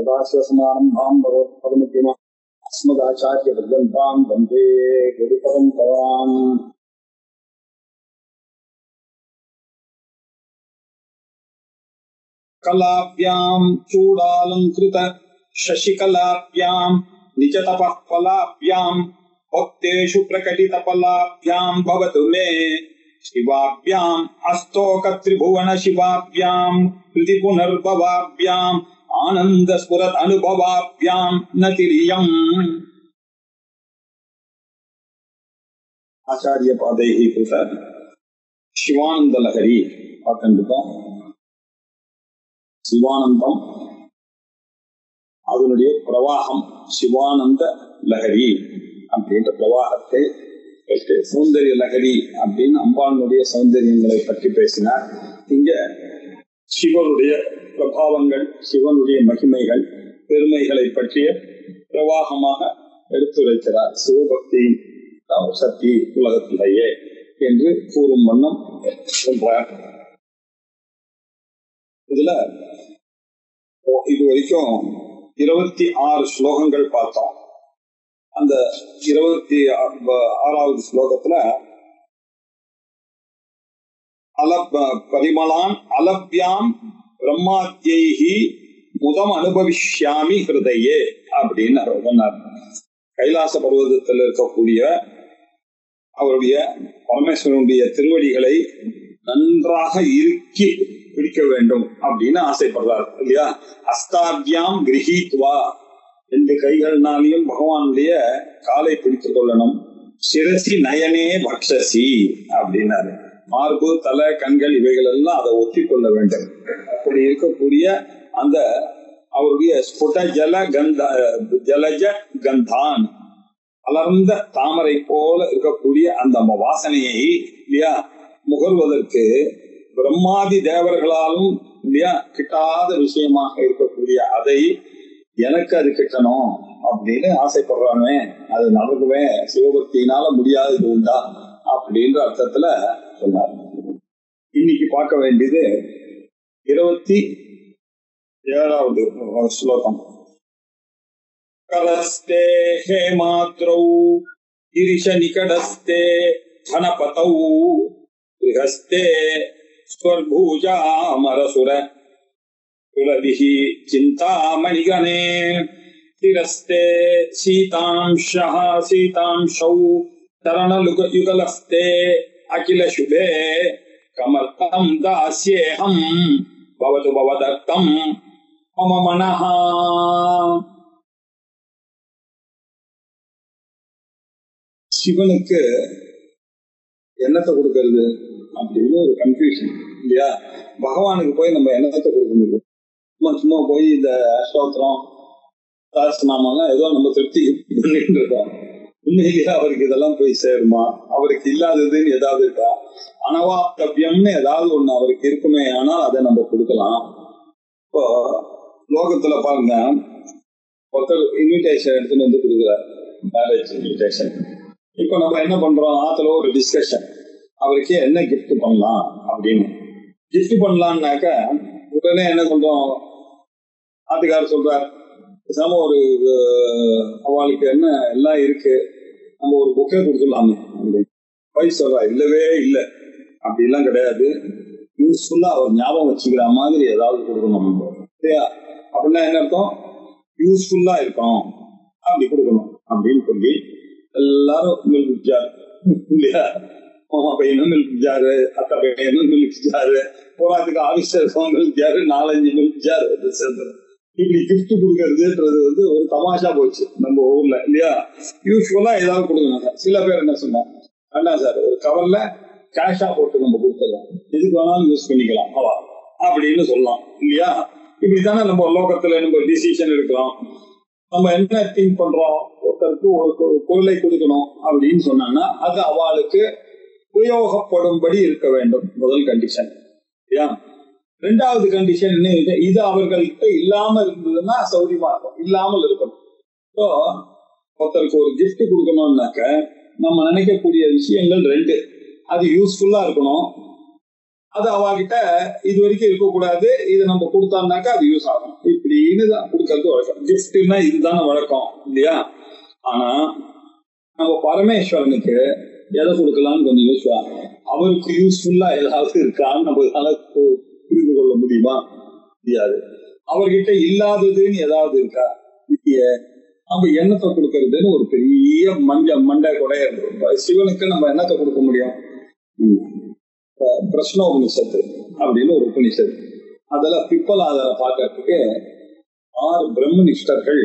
சதாசிவசமாரம்பாம் பகவத்பதமத்தியமா அஸ்மதாச்சாரிய பர்யந்தாம் வந்தே குருபரம் பவான் कलाभ्याम् चूडालङ्कृत शशिकलाभ्याम् निजतपः फलाभ्याम् भक्तेषु प्रकटितफलाभ्याम् भवतु मे शिवाभ्याम् अस्तोकत्रिभुवन शिवाभ्याम् कृति पुनर्भवाभ्याम् आनन्दस्फुरत् अनुभवाभ्याम् न तिर्यम् आचार्य पादैः कृत शिवानन्दलहरी பார்த்துருக்கோம் சிவானந்தம் அதனுடைய பிரவாகம் சிவானந்த லகரி அப்படின்ற பிரவாகத்தை எடுத்து சௌந்தரிய லகரி அப்படின்னு அம்பாளுடைய சௌந்தரியங்களை பற்றி பேசினார் இங்க சிவனுடைய பிரபாவங்கள் சிவனுடைய மகிமைகள் பெருமைகளை பற்றிய பிரவாகமாக எடுத்துரைக்கிறார் சிவபக்தியின் சக்தி உலகத்திலேயே என்று கூறும் வண்ணம் சொல்றார் இதுல இது வரைக்கும் இருபத்தி ஆறு ஸ்லோகங்கள் பார்த்தோம் அந்த இருபத்தி ஆறாவது ஸ்லோகத்துல அலப் பரிமளான் அலப்யாம் பிரம்மாத்தியைகி முதம் அனுபவிஷ்யாமி ஹிருதையே அப்படின்னு சொன்னார் கைலாச பர்வதத்தில் இருக்கக்கூடிய அவருடைய பரமேஸ்வரனுடைய திருவடிகளை நன்றாக இறுக்கி பிடிக்க வேண்டும் அப்படின்னு ஆசைப்படுறார் இல்லையா அஸ்தாபியாம் கிரகித்வா ரெண்டு கைகள்னாலையும் பகவானுடைய காலை பிடித்துக் கொள்ளணும் சிரசி நயனே பக்ஷசி அப்படின்னாரு மார்பு தலை கண்கள் இவைகள் எல்லாம் அதை ஒத்தி கொள்ள வேண்டும் அப்படி இருக்கக்கூடிய அந்த அவருடைய ஸ்புட ஜல கந்த ஜலஜ கந்தான் அலர்ந்த தாமரை போல இருக்கக்கூடிய அந்த வாசனையை இல்லையா முகர்வதற்கு பிரம்மாதி தேவர்களாலும் இல்லையா கிட்டாத விஷயமாக இருக்கக்கூடிய அதை எனக்கு அது கிட்டணும் அப்படின்னு ஆசைப்படுறானே அது நமக்குவே சிவபக்தியினால முடியாதது உண்டா அப்படின்ற அர்த்தத்துல சொன்னார் இன்னைக்கு பார்க்க வேண்டியது இருபத்தி ஏழாவது ஸ்லோகம் கரஸ்தே ஹேமாத்ரௌ கிரிஷ நிகடஸ்தே கணபதௌ गृहस्थे स्वर्भूजामरसुर कुलभिः चिन्तामणिगणे तिरस्ते सीतांशः सीतांशौ तरणयुगलस्ते अखिलशुभे कमर्थम् दास्येऽहम् भवतु भवदत्तम् मम मनः சிவனுக்கு என்னத்தை கொடுக்கறது அப்படின்னு ஒரு கன்ஃபியூஷன் இல்லையா பகவானுக்கு போய் நம்ம என்னத்தை கொடுக்க முடியும் சும்மா சும்மா போய் இந்த அஷ்டோத்திரம் சாஸ்திரநாமெல்லாம் ஏதோ நம்ம திருப்தி பண்ணிட்டு இருக்கோம் உண்மையிலேயே அவருக்கு இதெல்லாம் போய் சேருமா அவருக்கு இல்லாததுன்னு ஏதாவது இருக்கா அனவாத்தவியம்னு ஏதாவது ஒண்ணு அவருக்கு இருக்குமே ஆனால் அதை நம்ம கொடுக்கலாம் இப்போ லோகத்துல பாருங்க ஒருத்தர் இன்விடேஷன் எடுத்துன்னு வந்து கொடுக்குறாரு மேரேஜ் இன்விடேஷன் இப்போ நம்ம என்ன பண்றோம் ஆத்துல ஒரு டிஸ்கஷன் அவருக்கு என்ன கிஃப்ட் பண்ணலாம் அப்படின்னு கிஃப்ட் பண்ணலாம்னாக்க உடனே என்ன பண்றோம் ஆத்துக்காரர் சொல்றார் பேசாம ஒரு அவளுக்கு என்ன எல்லாம் இருக்கு நம்ம ஒரு புக்கே கொடுத்துடலாமே அப்படின்னு போய் சொல்றா இல்லவே இல்லை அப்படிலாம் கிடையாது யூஸ்ஃபுல்லா அவர் ஞாபகம் வச்சுக்கிற மாதிரி ஏதாவது கொடுக்கணும் இல்லையா அப்படின்னா என்ன அர்த்தம் யூஸ்ஃபுல்லா இருக்கணும் அப்படி கொடுக்கணும் அப்படின்னு சொல்லி எல்லாரும் மில்க் ஜார் இல்லையா மாமா பையனும் மில்க் ஜாரு அத்தை பையனும் மில்க் ஜாரு போராத்துக்கு ஆபீஸ்ல இருக்கவங்க மில்க் ஜாரு நாலஞ்சு மில்க் ஜார் வந்து சேர்ந்துடும் இப்படி கிஃப்ட் கொடுக்கறதுன்றது வந்து ஒரு தமாஷா போச்சு நம்ம ஊர்ல இல்லையா யூஸ்வலா ஏதாவது கொடுக்கணும் சார் சில பேர் என்ன சொன்னாங்க அண்ணா சார் ஒரு கவர்ல கேஷா போட்டு நம்ம கொடுத்துடலாம் எதுக்கு வேணாலும் யூஸ் பண்ணிக்கலாம் அவா அப்படின்னு சொல்லலாம் இல்லையா இப்படித்தானே நம்ம லோகத்துல நம்ம டிசிஷன் எடுக்கலாம் நம்ம என்ன திங்க் பண்றோம் ஒருத்தருக்கு ஒரு பொருளை கொடுக்கணும் அப்படின்னு சொன்னாங்கன்னா அது அவளுக்கு உபயோகப்படும்படி இருக்க வேண்டும் முதல் கண்டிஷன் இல்லையா ரெண்டாவது கண்டிஷன் என்ன இது அவர்கள்ட்ட இல்லாம இருந்ததுன்னா சௌரியமா இருக்கும் இல்லாமல் இருக்கணும் ஸோ ஒருத்தருக்கு ஒரு கிஃப்ட் கொடுக்கணும்னாக்க நம்ம நினைக்கக்கூடிய விஷயங்கள் ரெண்டு அது யூஸ்ஃபுல்லா இருக்கணும் அது அவகிட்ட இது வரைக்கும் இருக்கக்கூடாது இது நம்ம கொடுத்தோம்னாக்கா அது யூஸ் ஆகும் இப்படின்னு தான் கொடுக்கறது வழக்கம் கிஃப்ட்னா இதுதானே வழக்கம் இல்லையா ஆனா நம்ம பரமேஸ்வரனுக்கு எதை கொடுக்கலாம்னு கொஞ்சம் யோசிப்பாங்க அவருக்கு யூஸ்ஃபுல்லா ஏதாவது இருக்கான்னு நம்ம புரிந்து கொள்ள முடியுமா முடியாது அவர்கிட்ட இல்லாததுன்னு ஏதாவது இருக்கா இல்லையே நம்ம எண்ணத்தை கொடுக்கறதுன்னு ஒரு பெரிய மஞ்ச மண்டை கொடைய சிவனுக்கு நம்ம எண்ணத்தை கொடுக்க முடியும் பிரஷ்ன உபனிஷத்து அப்படின்னு ஒரு உபனிஷத்து அதெல்லாம் பிப்பலாதரை பார்க்கறதுக்கு ஆறு பிரம்மனிஷ்டர்கள்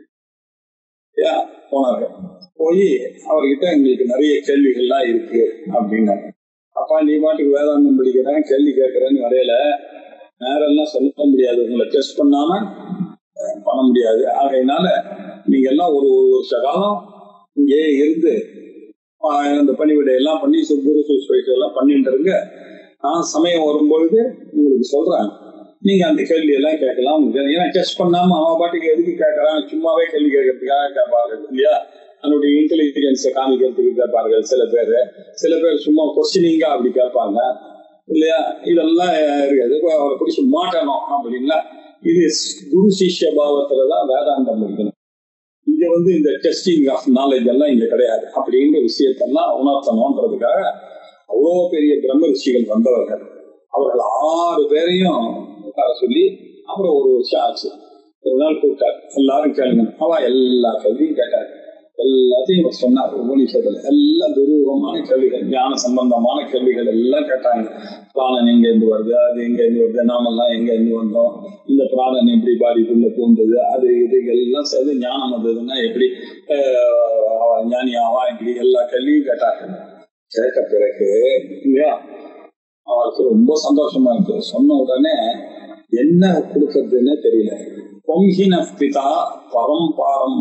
போனார்கள் போய் அவர்கிட்ட எங்களுக்கு நிறைய கேள்விகள்லாம் இருக்கு அப்படின்னாங்க அப்பா நீ பாட்டுக்கு வேதாந்தம் படிக்கிறேன் கேள்வி கேட்கறேன்னு வரையில நேரெல்லாம் சொல்ல முடியாது உங்களை டெஸ்ட் பண்ணாம பண்ண முடியாது ஆகையினால நீங்க எல்லாம் ஒரு ஒரு வருஷ காலம் இங்கே இருந்து அந்த பணிவிடை எல்லாம் பண்ணி குரு சுஸ்பைட்டு எல்லாம் பண்ணிட்டு இருங்க நான் சமயம் வரும்பொழுது உங்களுக்கு சொல்றேன் நீங்க அந்த கேள்வி எல்லாம் கேட்கலாம் ஏன்னா டெஸ்ட் பண்ணாம அவன் பாட்டுக்கு எதுக்கு கேட்கறான் சும்மாவே கேள்வி கேட்கறதுக்காக கேட்பார்கள் இல்லையா அதனுடைய இன்டெலிஜென்ஸை காமிக்கிறதுக்கு கேட்பார்கள் சில பேர் சில பேர் சும்மா கொஸ்டினிங்கா அப்படி கேட்பாங்க இல்லையா இதெல்லாம் இருக்காது அவரை பிடிச்சி மாட்டணும் அப்படின்னா இது குரு சிஷ்ய பாவத்துலதான் வேதாந்தம் இருக்கணும் இங்க வந்து இந்த டெஸ்டிங் ஆஃப் நாலேஜ் எல்லாம் இங்க கிடையாது அப்படின்ற விஷயத்தெல்லாம் உணர்த்தணும்ன்றதுக்காக அவ்வளோ பெரிய பிரம்ம ரிஷிகள் வந்தவர்கள் அவர்கள் ஆறு பேரையும் உட்கார சொல்லி அப்புறம் ஒரு வருஷம் ஆச்சு ஒரு நாள் கூப்பிட்டார் எல்லாரும் கேளுங்க அவ எல்லா கேள்வியும் கேட்டார் எல்லாத்தையும் இவர் சொன்னார் உபனிஷத்துல எல்லாம் துருவமான கேள்விகள் ஞான சம்பந்தமான கேள்விகள் எல்லாம் கேட்டாங்க பிராணன் எங்க இருந்து வருது அது எங்க இருந்து வருது நாமெல்லாம் எங்க இருந்து வந்தோம் இந்த பிராணன் எப்படி பாடிக்குள்ள பூந்தது அது இது எல்லாம் சேர்ந்து ஞானம் வந்ததுன்னா எப்படி ஞானி ஆவா இப்படி எல்லா கேள்வியும் கேட்டாங்க கேட்ட பிறகு இல்லையா அவருக்கு ரொம்ப சந்தோஷமா இருக்கு சொன்ன உடனே என்ன கொடுக்கறதுன்னு தெரியல பொங்கின பிதா பரம்பாரம்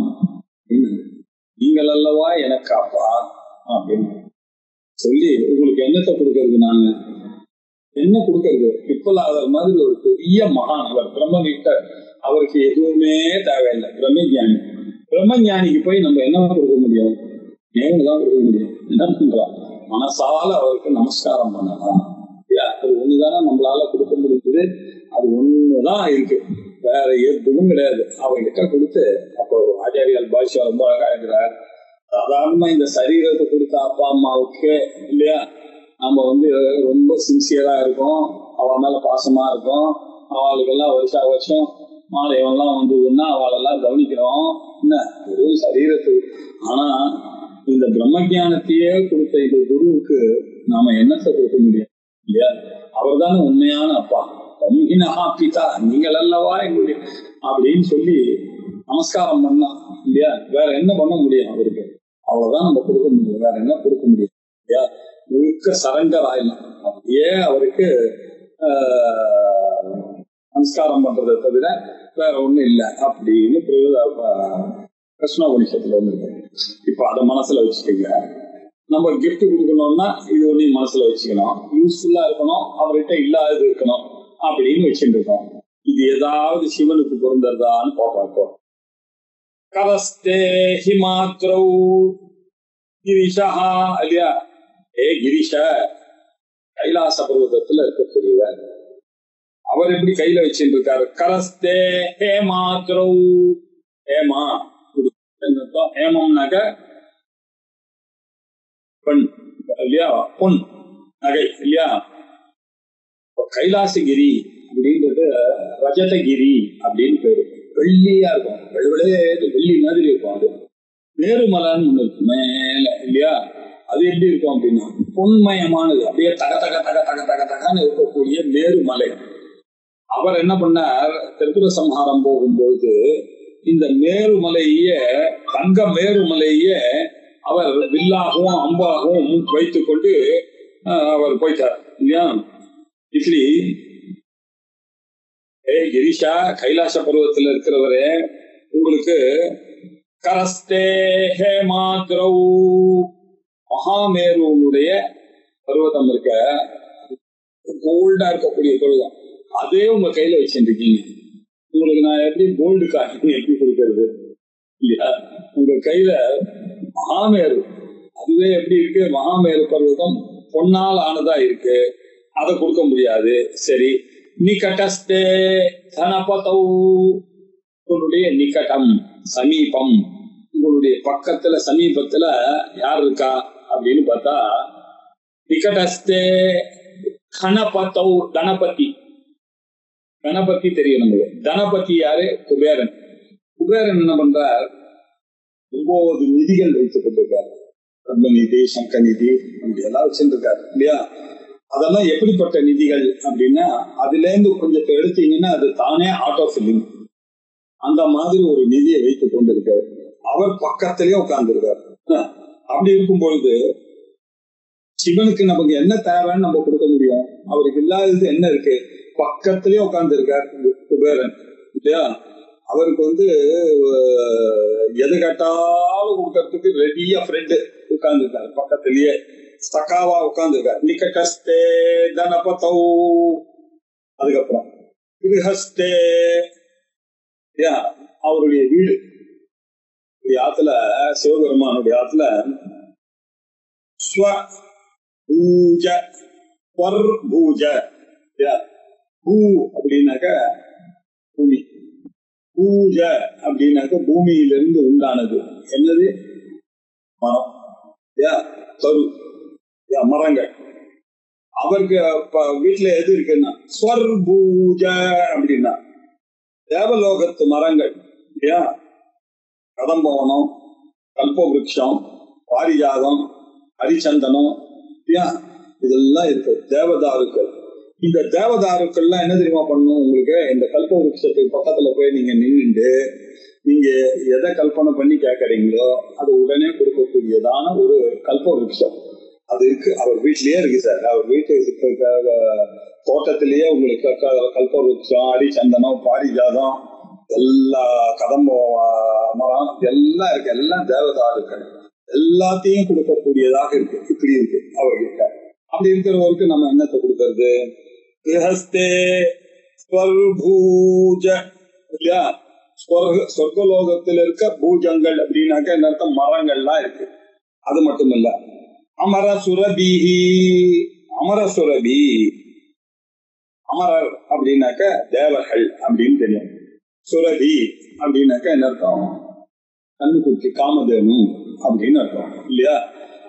நீங்கள் அல்லவா எனக்கு அப்பா அப்படின்னு சொல்லி உங்களுக்கு என்னத்தை கொடுக்கறது நாங்க என்ன கொடுக்கறது பிப்பலாதர் மாதிரி ஒரு பெரிய மகான் அவர் பிரம்மனிட்டர் அவருக்கு எதுவுமே தேவையில்லை பிரம்மஞானி பிரம்மஞானிக்கு போய் நம்ம என்ன கொடுக்க முடியும் நேரம் தான் கொடுக்க முடியும் என்ன பண்றோம் மனசால அவருக்கு நமஸ்காரம் பண்ணலாம் அது ஒண்ணுதானே நம்மளால கொடுக்க முடிஞ்சது அது ஒண்ணுதான் இருக்கு வேற எதுவும் கிடையாது அவர்கிட்ட கொடுத்து அப்போ ஆச்சாரியால் பாஷா ரொம்ப அழகா இருக்கிறார் சாதாரணமா இந்த சரீரத்தை கொடுத்த அப்பா அம்மாவுக்கு இல்லையா நம்ம வந்து ரொம்ப சின்சியரா இருக்கோம் அவள் மேல பாசமா இருக்கும் அவளுக்கெல்லாம் வருஷா வருஷம் மாலையெல்லாம் வந்ததுன்னா அவளெல்லாம் கவனிக்கிறோம் என்ன ஒரு சரீரத்துக்கு ஆனா இந்த பிரம்ம ஜானத்தையே கொடுத்த இந்த குருவுக்கு நாம என்னத்தை கொடுக்க முடியும் இல்லையா அவர் தானே உண்மையான அப்பா கம்மினஹா பிதா நீங்கள் அல்லவா எங்களுடைய அப்படின்னு சொல்லி நமஸ்காரம் பண்ணலாம் இல்லையா வேற என்ன பண்ண முடியும் அவருக்கு அவ்வளவுதான் நம்ம கொடுக்க முடியும் வேற என்ன கொடுக்க முடியும் இல்லையா முழுக்க சரண்டர் ஆயிடலாம் அப்படியே அவருக்கு நமஸ்காரம் பண்றதை தவிர வேற ஒண்ணும் இல்லை அப்படின்னு கிருஷ்ணாபுனிஷத்துல வந்து இப்ப அதை மனசுல வச்சுக்கோங்க நம்ம கிஃப்ட் கொடுக்கணும்னா இது ஒன்றையும் மனசுல வச்சுக்கணும் யூஸ்ஃபுல்லா இருக்கணும் அவர்கிட்ட இல்லாதது இருக்கணும் அப்படின்னு வச்சுட்டு இருக்கோம் இது ஏதாவது சிவனுக்கு பொருந்ததான்னு பார்ப்போம் கரஸ்தே ஹிமாத்ரௌ கிரிஷா இல்லையா ஏ கிரிஷ கைலாச பர்வதத்துல இருக்கக்கூடியவர் அவர் எப்படி கையில வச்சுட்டு இருக்காரு கரஸ்தே ஹேமாத்ரௌ ஹேமா ஹேமம்னாக்க பெண் இல்லையா பொன் நகை இல்லையா கைலாசகிரி அப்படின்றது ரஜதகிரி அப்படின்னு பேரு வெள்ளியா இருக்கும் வெள்ளே வெள்ளி மாதிரி இருக்கும் அது மேருமலைன்னு ஒண்ணு இருக்கு மேல இல்லையா அது எப்படி இருக்கும் அப்படின்னா பொன்மயமானது அப்படியே தக தக தக தக தக தகன்னு இருக்கக்கூடிய மேருமலை அவர் என்ன பண்ணார் திரிபுர சம்ஹாரம் போகும்போது இந்த மேருமலைய தங்க மேருமலைய அவர் வில்லாகவும் அம்பாகவும் வைத்துக் கொண்டு அவர் போயிட்டார் இல்லையா இப்படி ஏ கிரிஷா கைலாச பருவத்தில் இருக்கிறவரே உங்களுக்கு கரஸ்தே ஹேமாத்ரௌ மகாமேருவனுடைய பருவதம் இருக்க கோல்டா இருக்கக்கூடிய பருவதம் அதே உங்க கையில வச்சுருக்கீங்க உங்களுக்கு நான் எப்படி கோல்டு காயின் எப்படி கொடுக்கறது இல்லையா உங்க கையில மகாமேரு அதுவே எப்படி இருக்கு மகாமேரு பர்வதம் பொன்னால் ஆனதா இருக்கு அதை கொடுக்க முடியாது சரி நிகட்டஸ்தே தனபதௌ உங்களுடைய நிகட்டம் சமீபம் உங்களுடைய பக்கத்துல சமீபத்துல யார் இருக்கா அப்படின்னு பார்த்தா நிகட்டஸ்தே கணபதௌ கணபதி கணபதி தெரியும் நமக்கு தனபதி யாரு குபேரன் குபேரன் என்ன பண்றார் ஒன்பது நிதிகள் வைக்கப்பட்டிருக்காரு பிரம்ம நிதி சங்க நிதி இப்படி எல்லாம் வச்சிருக்காரு இல்லையா அதெல்லாம் எப்படிப்பட்ட நிதிகள் அப்படின்னா அதுல இருந்து கொஞ்சத்தை எடுத்தீங்கன்னா அது தானே ஆட்டோ ஃபில்லிங் அந்த மாதிரி ஒரு நிதியை வைத்துக் கொண்டிருக்காரு அவர் பக்கத்திலேயே உட்கார்ந்துருக்காரு அப்படி இருக்கும் பொழுது சிவனுக்கு நமக்கு என்ன தேவைன்னு நம்ம கொடுக்க முடியும் அவருக்கு இல்லாதது என்ன இருக்கு பக்கத்திலேயே உட்கார்ந்து இருக்கார் குபேரன் இல்லையா அவருக்கு வந்து எது கேட்டாலும் கொடுக்கறதுக்கு ரெடியா ஃப்ரெண்டு உட்கார்ந்து இருக்காரு பக்கத்திலேயே சக்காவா உட்கார்ந்து இருக்காரு நிகட்டஸ்தே தனபதௌ அதுக்கப்புறம் கிருஹஸ்தே அவருடைய வீடு ஆத்துல சிவபெருமானுடைய ஆத்துல ஸ்வ பூஜ வர் பூஜ பூ அப்படின்னாக்க பூமி பூஜ அப்படின்னாக்க பூமியிலிருந்து உண்டானது என்னது மரம் தரு மரங்கள் அவருக்கு வீட்டுல எது இருக்குன்னா ஸ்வர் பூஜ அப்படின்னா தேவலோகத்து மரங்கள் இல்லையா கதம்பவனம் கல்பவருஷம் பாரிஜாதம் ஹரிச்சந்தனம் இல்லையா இதெல்லாம் இருக்கு தேவதாருக்கள் இந்த தேவதாருக்கள்லாம் என்ன தெரியுமா பண்ணணும் உங்களுக்கு இந்த கல்ப விருட்சத்துக்கு பக்கத்துல போய் நீங்க நின்றுட்டு நீங்க எதை கல்பனை பண்ணி கேட்கறீங்களோ அது உடனே கொடுக்கக்கூடியதான ஒரு கல்ப விருட்சம் அது இருக்கு அவர் வீட்லயே இருக்கு சார் அவர் வீட்டு தோட்டத்திலேயே உங்களுக்கு கல்ப விருட்சம் அரிச்சந்தனம் பாரிஜாதம் எல்லா கதம்ப மரம் எல்லாம் இருக்கு எல்லாம் தேவதாருக்கள் எல்லாத்தையும் கொடுக்கக்கூடியதாக இருக்கு இப்படி இருக்கு அவர்கிட்ட அப்படி இருக்கிறவருக்கு நம்ம என்னத்தை கொடுக்கறது கிரகஸ்தே ஸ்வர்பூஜ இல்லையா சொர்க்கலோகத்தில் இருக்க பூஜங்கள் அப்படின்னாக்க என்ன அர்த்தம் மரங்கள்லாம் இருக்கு அது மட்டும் இல்ல அமர சுரபிஹி அமர சுரபி அமரர் அப்படின்னாக்க தேவர்கள் அப்படின்னு தெரியும் சுரபி அப்படின்னாக்க என்ன அர்த்தம் கண்ணுக்குட்டி காமதேனு அப்படின்னு அர்த்தம் இல்லையா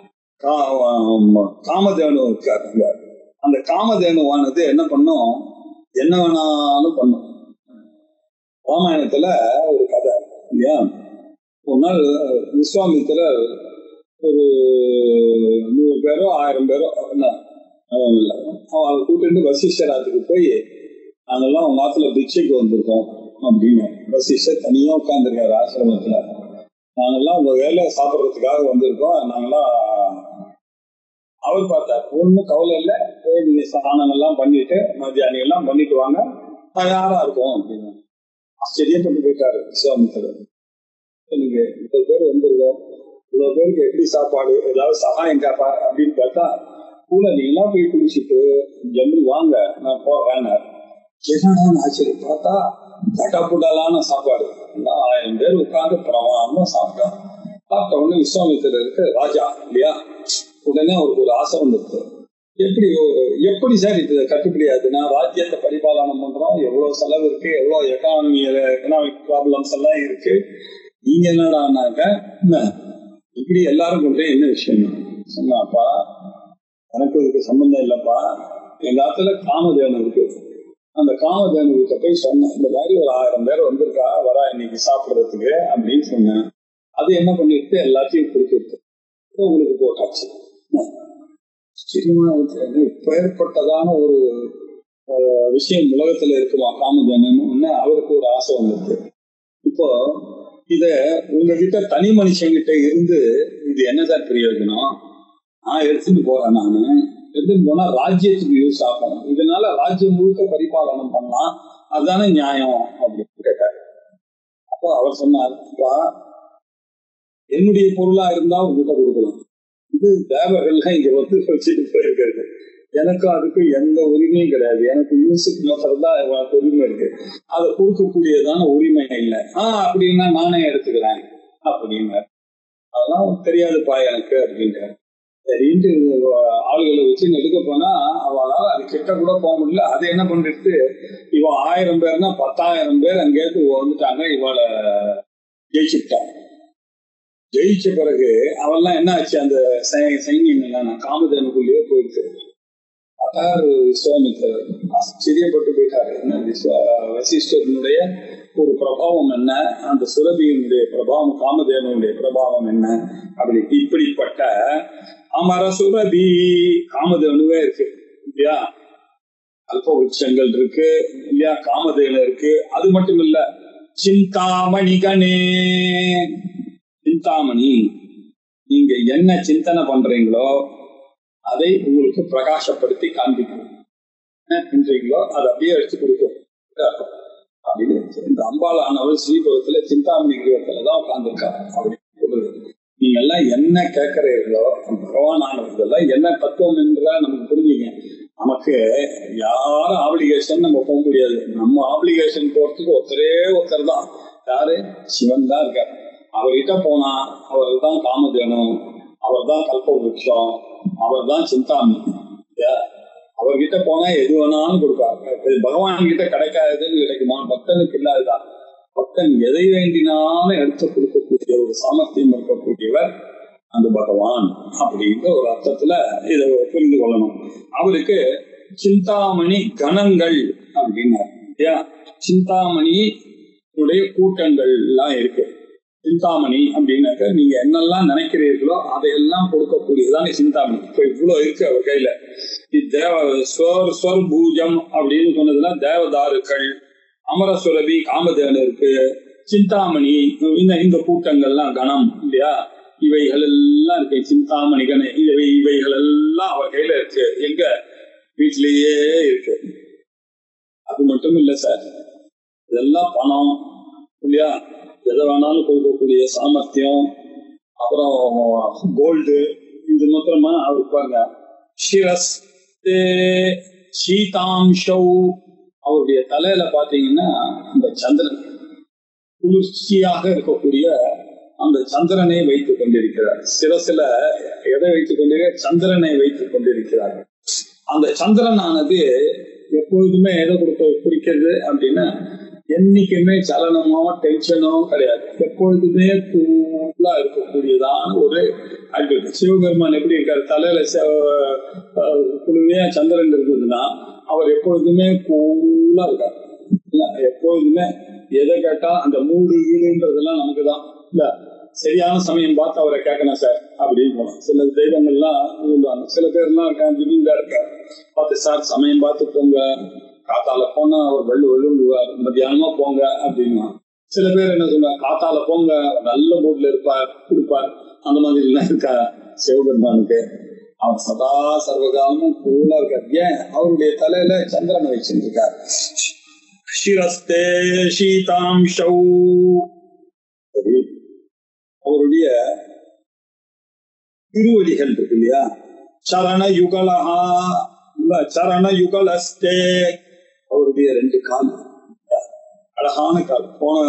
காமதேனு இருக்காருங்க அந்த காமதேனுவானது என்ன பண்ணும் என்ன வேணாலும் பண்ணும் ராமாயணத்துல ஒரு கதை இல்லையா ஒரு நாள் விஸ்வாமித்திரர் ஒரு நூறு பேரோ ஆயிரம் பேரோ இல்லை அவன் கூட்டிட்டு வசிஷ்டராத்துக்கு போய் நாங்கெல்லாம் அவங்க ஆத்துல பிக்ஷைக்கு வந்திருக்கோம் அப்படின்னு வசிஷ்டர் தனியா உட்காந்துருக்காரு ஆசிரமத்துல நாங்கெல்லாம் உங்க வேலையை சாப்பிட்றதுக்காக வந்திருக்கோம் நாங்கெல்லாம் அவர் பார்த்தார் ஒன்றும் கவலை இல்லை போய் நீங்க ஸ்நானம் எல்லாம் பண்ணிட்டு மத்தியானம் எல்லாம் பண்ணிட்டு வாங்க தயாரா இருக்கும் அப்படின்னு ஆச்சரியப்பட்டு போயிட்டாரு விஸ்வாமித்திரர் நீங்க இவ்வளவு பேர் வந்திருக்கோம் இவ்வளவு பேருக்கு எப்படி சாப்பாடு ஏதாவது சகாயம் கேப்பா அப்படின்னு பார்த்தா கூட நீங்களாம் போய் குடிச்சிட்டு ஜம்மு வாங்க நான் போறேன் என்னடா ஆச்சரியம் பார்த்தா தட்டப்புடலான சாப்பாடு ஆயிரம் பேர் உட்கார்ந்து பிரமாணமா சாப்பிட்டோம் சாப்பிட்ட உடனே விஸ்வாமித்திரருக்கு ராஜா இல்லையா உடனே அவருக்கு ஒரு ஆசை வந்துருக்கு எப்படி எப்படி சார் இது கட்டுப்படியாதுன்னா ராஜ்யத்தை பரிபாலனம் பண்றோம் எவ்வளவு செலவு இருக்கு எவ்வளவு எக்கானமி எக்கனாமிக் ப்ராப்ளம்ஸ் எல்லாம் இருக்கு நீங்க என்னடானாக்க இப்படி எல்லாரும் பண்றேன் என்ன விஷயம் சொன்னாப்பா எனக்கு இதுக்கு சம்பந்தம் இல்லப்பா எங்க ஆத்துல காமதேவன் இருக்கு அந்த காமதேவன் கிட்ட போய் சொன்னேன் இந்த மாதிரி ஒரு ஆயிரம் பேர் வந்திருக்கா வரா இன்னைக்கு சாப்பிடுறதுக்கு அப்படின்னு சொன்னேன் அது என்ன பண்ணிட்டு எல்லாத்தையும் கொடுத்துருக்கு உங்களுக்கு போட்டாச்சு பெயர்பட்டதான ஒரு விஷயம் உலகத்துல இருக்குமா காமதேனன் அவருக்கு ஒரு ஆசை வந்திருக்கு இப்போ இத உங்ககிட்ட தனி மனுஷங்கிட்ட இருந்து இது என்னதான் பிரயோஜனம் நான் எடுத்துட்டு போறேன் நானு எடுத்துட்டு போனா ராஜ்யத்துக்கு யூஸ் ஆகும் இதனால ராஜ்யம் முழுக்க பரிபாலனம் பண்ணலாம் அதுதானே நியாயம் அப்படின்னு கேட்டாரு அப்போ அவர் சொன்னார் என்னுடைய பொருளா இருந்தா உங்ககிட்ட கொடுக்கலாம் இது தேவர்கள்லாம் இங்க வந்து வச்சுட்டு போயிருக்காரு எனக்கும் அதுக்கு எந்த உரிமையும் கிடையாது எனக்கு மியூசிக் மாத்திரம் தான் எனக்கு உரிமை இருக்கு அதை கொடுக்கக்கூடியதான உரிமை இல்லை ஆஹ் அப்படின்னா நானே எடுத்துக்கிறேன் அப்படின்னாரு அதெல்லாம் தெரியாதுப்பா எனக்கு அப்படின்றாரு சரின்ட்டு ஆளுகளை வச்சு எடுக்க போனா அவளால அது கிட்ட கூட போக முடியல அது என்ன பண்ணிட்டு இவன் ஆயிரம் பேர்னா பத்தாயிரம் பேர் அங்கேருந்து வந்துட்டாங்க இவளை ஜெயிச்சுட்டான் ஜெயிச்ச பிறகு அவெல்லாம் என்ன ஆச்சு அந்த சை- சைன்யங்கள்லாம் காமதேனுக்குள்ளேயே போயிட்டு பார்த்தாரு விஸ்வாமித்தர் ஆச்சரியப்பட்டு போயிட்டாரு என்ன விஸ்வா வசிஷ்டனுடைய ஒரு பிரபாவம் என்ன அந்த சுரபியினுடைய பிரபாவம் காமதேவனுடைய பிரபாவம் என்ன அப்படி இப்படிப்பட்ட அமர சுரபி காமதேவனுவே இருக்கு இல்லையா அல்ப விருட்சங்கள் இருக்கு இல்லையா காமதேவன் இருக்கு அது மட்டும் இல்ல சிந்தாமணி கணே சிந்தாமணி நீங்க என்ன சிந்தனை பண்றீங்களோ அதை உங்களுக்கு பிரகாசப்படுத்தி காண்பிக்கும் என்ன பண்றீங்களோ அதை அப்படியே எடுத்து கொடுக்கும் அப்படின்னு இந்த அம்பாளானவள் ஸ்ரீபுரத்துல சிந்தாமணி கிரகத்துல தான் உட்கார்ந்துருக்கா அப்படின்னு சொல்லுது நீங்க எல்லாம் என்ன கேட்கறீர்களோ பகவான் ஆனவர்கள் என்ன தத்துவம் என்ற நமக்கு புரிஞ்சுங்க நமக்கு யாரும் ஆப்ளிகேஷன் நம்ம போக முடியாது நம்ம ஆப்ளிகேஷன் போறதுக்கு ஒருத்தரே ஒருத்தர் தான் யாரு சிவன் தான் இருக்கார் அவர்கிட்ட போனா அவர் தான் காமதேனும் அவர் தான் கல்பவருஷம் அவர் தான் சிந்தாமணி இல்லையா? அவர்கிட்ட போனா எது வேணாலும் கொடுப்பார் பகவான் கிட்ட கிடைக்காததுன்னு கிடைக்குமா பக்தனுக்கு இல்லாததான் பக்தன் எதை வேண்டினாலும் எடுத்து கொடுக்கக்கூடிய ஒரு சாமர்த்தியம் இருக்கக்கூடியவர் அந்த பகவான் அப்படிங்கிற ஒரு அர்த்தத்துல இதை புரிந்து கொள்ளணும் அவருக்கு சிந்தாமணி கணங்கள் அப்படின்னாரு இல்லையா சிந்தாமணி உடைய கூட்டங்கள் எல்லாம் இருக்கு சிந்தாமணி அப்படின்னாக்க நீங்க என்னெல்லாம் நினைக்கிறீர்களோ அதையெல்லாம் கொடுக்கக்கூடியதான சிந்தாமணி இப்ப இவ்வளவு இருக்கு அவர் கையில இது தேவ ஸ்வர் ஸ்வர் பூஜம் அப்படின்னு சொன்னதுல தேவதாருக்கள் அமரசுரபி காமதேவன் இருக்கு சிந்தாமணி இந்த இந்த கூட்டங்கள்லாம் கணம் இல்லையா இவைகள் எல்லாம் இருக்கு சிந்தாமணி கண இவை இவைகள் எல்லாம் அவர் கையில இருக்கு எங்க வீட்டிலேயே இருக்கு அது மட்டும் இல்ல சார் இதெல்லாம் பணம் இல்லையா எதை வேணாலும் கொடுக்கக்கூடிய சாமர்த்தியம் அப்புறம் கோல்டு இது மாத்திரமா அவர் பாருங்க ஷிரஸ் சீதாம்ஷௌ அவருடைய தலையில பாத்தீங்கன்னா அந்த சந்திரன் குளிர்ச்சியாக இருக்கக்கூடிய அந்த சந்திரனை வைத்துக் கொண்டிருக்கிறார் சிரசில எதை வைத்துக் கொண்டிருக்கிறார் சந்திரனை வைத்துக் கொண்டிருக்கிறார் அந்த சந்திரனானது எப்பொழுதுமே எதை கொடுக்க குறிக்கிறது அப்படின்னா என்னைக்குமே சலனமோ டென்ஷனோ கிடையாது எப்பொழுதுமே கூலா இருக்கக்கூடியதான ஒரு அட்வென்ட் சிவபெருமான் எப்படி இருக்காரு தலையில செ- அஹ் குழுமையா சந்திரன் இருந்ததுன்னா அவர் எப்பொழுதுமே கூலா இருக்கார் இல்ல, எப்பொழுதுமே எதை கேட்டா அந்த மூடு ஈடுன்றதெல்லாம் நமக்கு தான் இல்ல சரியான சமயம் பார்த்து அவரை கேட்கணும் சார் அப்படின்னு போனோம் சில தெய்வங்கள்லாம் சொல்லுவாங்க சில பேர்லாம் இருக்காங்க திடீர்னு இருக்காரு பார்த்து சார் சமயம் பார்த்து போங்க காத்தால போனா அவர் வெள்ளு வெள்ளுவார் மத்தியானமா போங்க அப்படின்னா சில பேர் என்ன சொல்றாங்க காத்தால போங்க நல்ல மூட்ல இருப்பார் இருப்பார் அந்த மாதிரி எல்லாம் இருக்கா சிவபெருமானுக்கு அவர் சதா சர்வகாலமும் கூலா இருக்கார் ஏன் அவருடைய தலையில சந்திரனை வச்சிருக்கார் சிரஸ்தே சீதாம்ஷௌ சரி அவருடைய திருவடிகள் இருக்கு இல்லையா சரண யுகலஹா இல்ல சரண யுகலஸ்தே அவருடைய ரெண்டு கால் அழகான கால் போன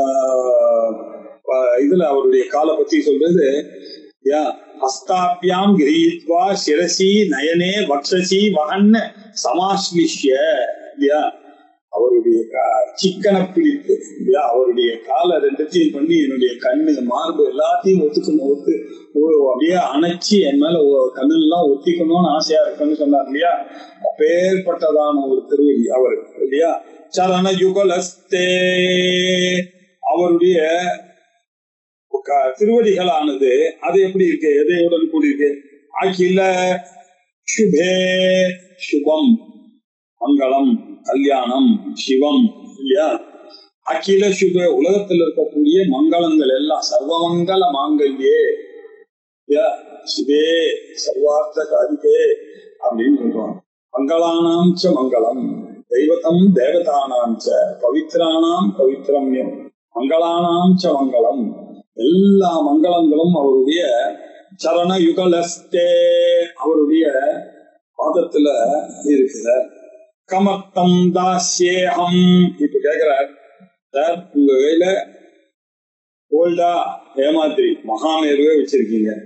அஹ், இதுல அவருடைய காலை பத்தி சொல்றது யா ஹஸ்தாபியாம் கிரீத்வா சிரசி நயனே வக்ஷசி வகன் சமாஸ்லிஷ்ய இல்லையா அவருடைய கா- சிக்கனை பிடித்து இல்லையா அவருடைய காலை ரெண்டத்தையும் பண்ணி என்னுடைய கண்ணு மார்பு எல்லாத்தையும் ஒத்துக்கணும் ஒத்து ஓ, அப்படியே அணைச்சி என் மேல ஓ- கண்ணெல்லாம் ஒத்திக்கணும்னு ஆசையா இருக்குன்னு சொன்னார் இல்லையா அப்பேற்பட்டதான ஒரு திருவடி அவர் இல்லையா சரண யுகலஸ்தே அவருடைய க- திருவடிகளானது அது எப்படி இருக்கு எதையுடன் கூடியிருக்கு அகில சுபே சுபம் மங்களம் கல்யாணம் சிவம் இல்லையா அகில சுப உலகத்தில் இருக்கக்கூடிய மங்களங்கள் எல்லாம் சர்வமங்கல மாங்கல்யே இல்லையா சுபே சர்வார்த்த காரிகே அப்படின்னு சொல்றோம் மங்களானாம் ச மங்களம் தெய்வதம் தேவதானாம் ச பவித்ரானாம் பவித்ரம்யம் மங்களானாம் ச மங்களம் எல்லா மங்களங்களும் அவருடைய சரண யுகலஸ்தே அவருடைய பாதத்துல இருக்குது கமத்தம் தாஸ்யேகம் இப்ப கேக்குறார் சார் உங்க கையில கோல்டா ஏமாத்திரி மகாமேருவே வச்சிருக்கீங்க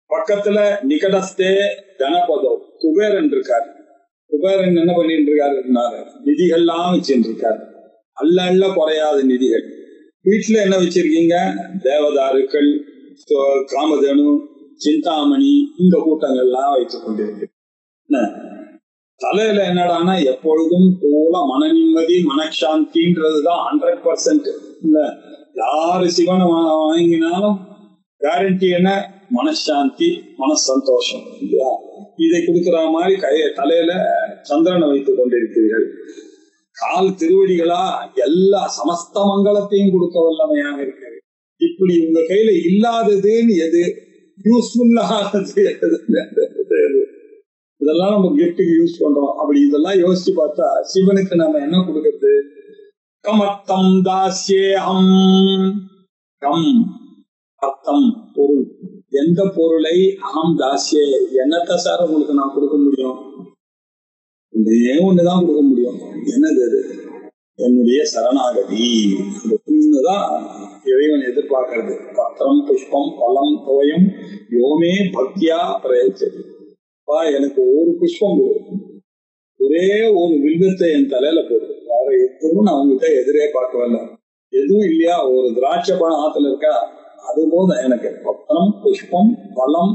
பக்கத்துல நிகடஸ்தே கணபதோ குபேரன் இருக்காரு குபேரன் என்ன பண்ணிட்டு இருக்காரு நிதிகள்லாம் வச்சுட்டு இருக்காரு அல்ல அல்ல குறையாத நிதிகள் வீட்டுல என்ன வச்சிருக்கீங்க தேவதாருக்கள் சோ- காமதேனு சிந்தாமணி இந்த கூட்டங்கள்லாம் வைத்துக் கொண்டிருக்கு என்ன? தலையில என்னடான்னா எப்பொழுதும் போல மன நிம்மதி மனசாந்தின்றதுதான் ஹண்ட்ரட் பர்சன்ட் இல்ல யாரு சிவனை வா- வாங்கினாலும் கேரண்டி என்ன மனசாந்தி மனசந்தோஷம் இல்லையா இதை கொடுக்கிற மாதிரி கைய தலையில சந்திரனை வைத்துக் கொண்டிருக்கிறீர்கள் கால் திருவடிகளா எல்லா சமஸ்த மங்களத்தையும் கொடுக்க வல்லமையாக இருக்கிறது இப்படி உங்க கையில இல்லாததுன்னு எது யூஸ்ஃபுல்லானது எது இதெல்லாம் நம்ம கிஃப்ட்டுக்கு யூஸ் பண்றோம் அப்படி இதெல்லாம் யோசிச்சு பார்த்தா சிவனுக்கு நம்ம என்ன கொடுக்கறது கமத்தம் தாஸ்யேகம் கம் அர்த்தம் பொருள் எந்த பொருளை அகம் தாசியே என்னத்த சார் உங்களுக்கு நான் கொடுக்க முடியும் இதே ஒண்ணுதான் கொடுக்க முடியும் என்னது அது என்னுடைய சரணாகதி அந்த ஒண்ணுதான் இறைவன் எதிர்பார்க்கறது பத்திரம் புஷ்பம் பழம் தோயம் யோமே பக்தியா பிரயச்சது வா எனக்கு ஒரு புஷ்பம் கொடு ஒரே ஒரு வில்வத்தை என் தலையில போடு வேற எதுவும் நான் உங்ககிட்ட எதிரே பார்க்கவில்லை எதுவும் இல்லையா ஒரு திராட்சை பழம் ஆத்துல இருக்கா அது போதும் எனக்கு பத்திரம் புஷ்பம் பழம்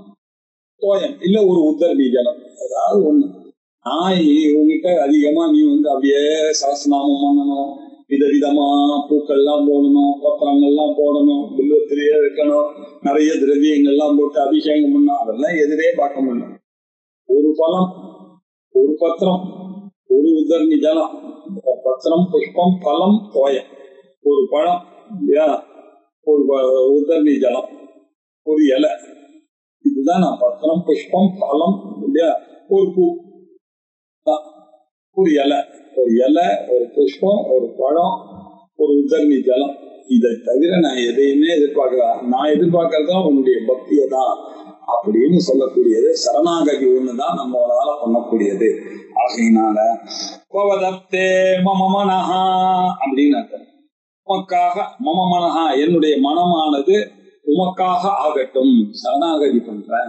தோயம் இல்ல ஒரு உத்தரவி ஜலம் ஏதாவது ஒண்ணு நான் இ- உங்ககிட்ட அதிகமா நீ வந்து அப்படியே சரசநாமம் பண்ணணும் விதவிதமா பூக்கள்லாம் போடணும் பத்திரங்கள்லாம் போடணும் வில்வத்திலேயே வைக்கணும் நிறைய திரவியங்கள்லாம் போட்டு அபிஷேகம் பண்ணணும் அதெல்லாம் எதிரே பார்க்க முடியும் ஒரு பழம் ஒரு பத்திரம் ஒரு உதர்ணி ஜலம் பத்திரம் புஷ்பம் பழம் தோயம் ஒரு பழம் இல்லையா ஒரு ப- உதர்ணி ஜலம் ஒரு இலை இதுதான் நான் பத்திரம் புஷ்பம் பழம் இல்லையா ஒரு பூ தான். ஒரு இலை ஒரு இலை ஒரு புஷ்பம் ஒரு பழம் ஒரு உதர்ணி ஜலம் இதை தவிர நான் எதையுமே எதிர்பார்க்கல நான் எதிர்பார்க்கறதும் உன்னுடைய பக்தியை தான் அப்படின்னு சொல்லக்கூடியது சரணாகதி ஒண்ணுதான் நம்மளால பண்ணக்கூடியது ஆகையினால பவதத்தே மம மனஹா அப்படின்னு அர்த்தம். உமக்காக மம மனஹா என்னுடைய மனமானது உமக்காக ஆகட்டும் சரணாகதி பண்றேன்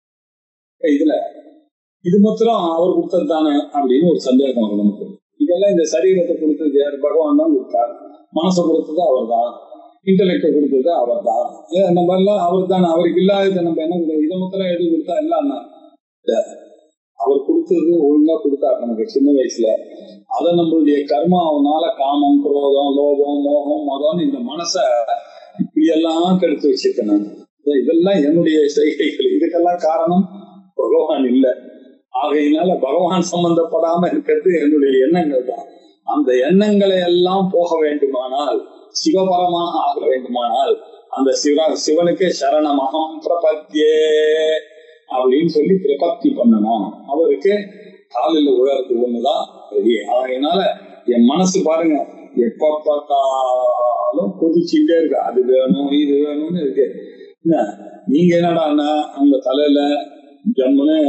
இதுல இது மாத்திரம் அவர் கொடுத்தது தானே அப்படின்னு ஒரு சந்தேகம் வரும் நமக்கு இதெல்லாம் இந்த சரீரத்தை கொடுத்தது யார் பகவான் தான் கொடுத்தார் மனசை கொடுத்தது அவர் தான் இன்டலெக்டை கொடுத்தது அவர் தான் நம்ம எல்லாம் அவர் தானே அவருக்கு இல்லாததை நம்ம என்ன கொடுக்க இதை மாத்திரம் எது கொடுத்தா எல்லாம் என்ன? இல்ல. அவர் கொடுத்தது ஒழுங்கா கொடுத்தார் நமக்கு சின்ன வயசுல அதை நம்மளுடைய கர்மாவனால காமம் குரோதம் லோபம் மோகம் மதம் இந்த மனசை இப்படியெல்லாம் கெடுத்து வச்சிருக்கேன் நான் இதெல்லாம் என்னுடைய செய்கைகள் இதுக்கெல்லாம் காரணம் பகவான் இல்லை ஆகையினால பகவான் சம்பந்தப்படாம இருக்கிறது என்னுடைய எண்ணங்கள் தான் அந்த எண்ணங்களை எல்லாம் போக வேண்டுமானால் சிவபரமாக ஆக வேண்டுமானால் அந்த சிவ சிவனுக்கு சரணமகம் பிரபத்தியே அப்படின்னு சொல்லி பிரபத்தி பண்ணணும் அவருக்கு காலில் உயர்த்து ஒண்ணுதான் பெரிய ஆகையினால என் மனசு பாருங்க எப்ப பார்த்தாலும் கொதிச்சுட்டே இருக்கு அது வேணும் இது வேணும்னு இருக்கு என்ன நீங்க என்னடான்னா அந்த தலையில ஜம்முன்னு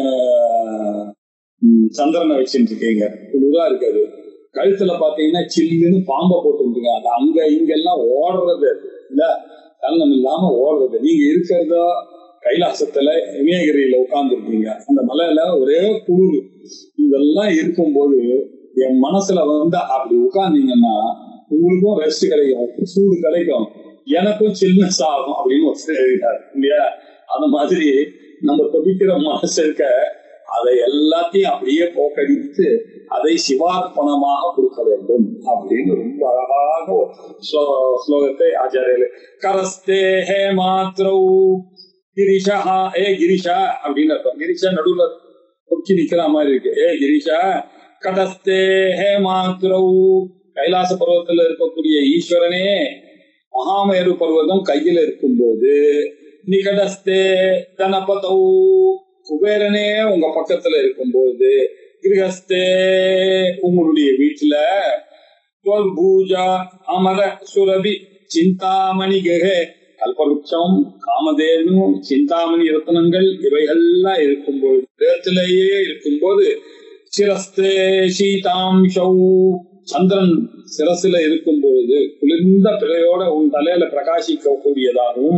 ம், சந்திரனை வச்சுட்டு இருக்கீங்க குளிரா இருக்காது கழுத்துல பாத்தீங்கன்னா சில்லுன்னு பாம்பை போட்டுருக்கீங்க அது அங்க இங்க எல்லாம் ஓடுறது அது இல்ல கல்லம் இல்லாம ஓடுறது நீங்க இருக்கிறதோ கைலாசத்துல இமயகிரியில உட்கார்ந்துருக்கீங்க அந்த மலையில ஒரே குளிர் இதெல்லாம் இருக்கும்போது என் மனசுல வந்து அப்படி உட்கார்ந்தீங்கன்னா உங்களுக்கும் ரெஸ்ட் கிடைக்கும் சூடு கிடைக்கும் எனக்கும் சில்னஸ் ஆகும் அப்படின்னு ஒருத்தர் எழுதினார் இல்லையா அந்த மாதிரி நம்ம துடிக்கிற மனசு இருக்க அதை எல்லாத்தையும் அப்படியே போக்கடித்து அதை சிவார்ப்பணமாக கொடுக்க வேண்டும் அப்படின்னு ரொம்ப அழகாக ஒரு ஸ்லோ- ஸ்லோகத்தை ஆச்சாரியர் கரஸ்தே ஹே மாத்ரௌ கிரிஷா ஏ கிரிஷா அப்படின்னு அர்த்தம் கிரிஷா நடுவுல கொக்கி நிக்கிற மாதிரி இருக்கு ஏ கிரிஷா கடஸ்தே ஹே மாத்ரௌ கைலாச பர்வத்துல இருக்கக்கூடிய ஈஸ்வரனே மகாமேரு பர்வதம் கையில இருக்கும்போது நிகடஸ்தே கணபதௌ குபேரனே உங்க பக்கத்துல இருக்கும்போது கிரகஸ்தே உங்களுடைய வீட்டுல त्वं பூஜா அமர சுரபி சிந்தாமணி கே கல்பவருஷம் காமதேனு சிந்தாமணி ரத்னங்கள் இவைகள்லாம் இருக்கும்போது இடத்திலேயே இருக்கும்போது சிரஸ்தே சீதாம்சௌ சந்திரன் சிரசில இருக்கும் பொழுது குளிர்ந்த பிறையோட உன் தலையில பிரகாசிக்க கூடியதாகவும்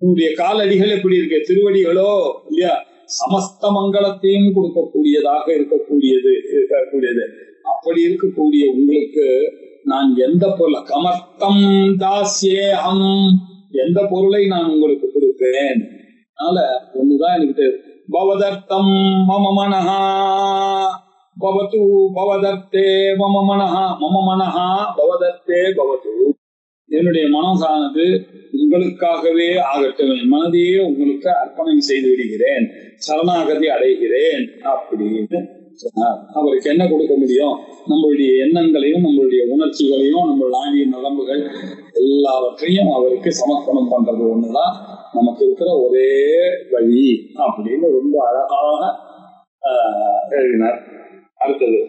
உன்னுடைய காலடிகள் எப்படி இருக்கு திருவடிகளோ இல்லையா சமஸ்த மங்களத்தையும் கொடுக்கக்கூடியதாக இருக்கக்கூடியது இருக்கக்கூடியது அப்படி இருக்கக்கூடிய உங்களுக்கு நான் எந்த பொருள் கமர்த்தம் தாசியேகம் எந்த பொருளை நான் உங்களுக்கு கொடுப்பேன் அதனால ஒண்ணுதான் எனக்கு தெரியும். பவதர்த்தம் மம மனஹா பவத்து பவதர்த்தே மம மனஹா மம மனஹா பவதர்த்தே பவத்து என்னுடைய மனசானது உங்களுக்காகவே ஆகட்டும் என் மனதையே உங்களுக்கு அர்ப்பணம் செய்து விடுகிறேன் சரணாகதி அடைகிறேன் அப்படின்னு சொன்னார் அவருக்கு என்ன கொடுக்க முடியும் நம்மளுடைய எண்ணங்களையும் நம்மளுடைய உணர்ச்சிகளையும் நம்ம நாடிய நலம்புகள் எல்லாவற்றையும் அவருக்கு சமர்ப்பணம் பண்றது ஒண்ணுதான் நமக்கு இருக்கிற ஒரே வழி அப்படின்னு ரொம்ப அழகாக ஆஹ், எழுதினார் அடுத்தது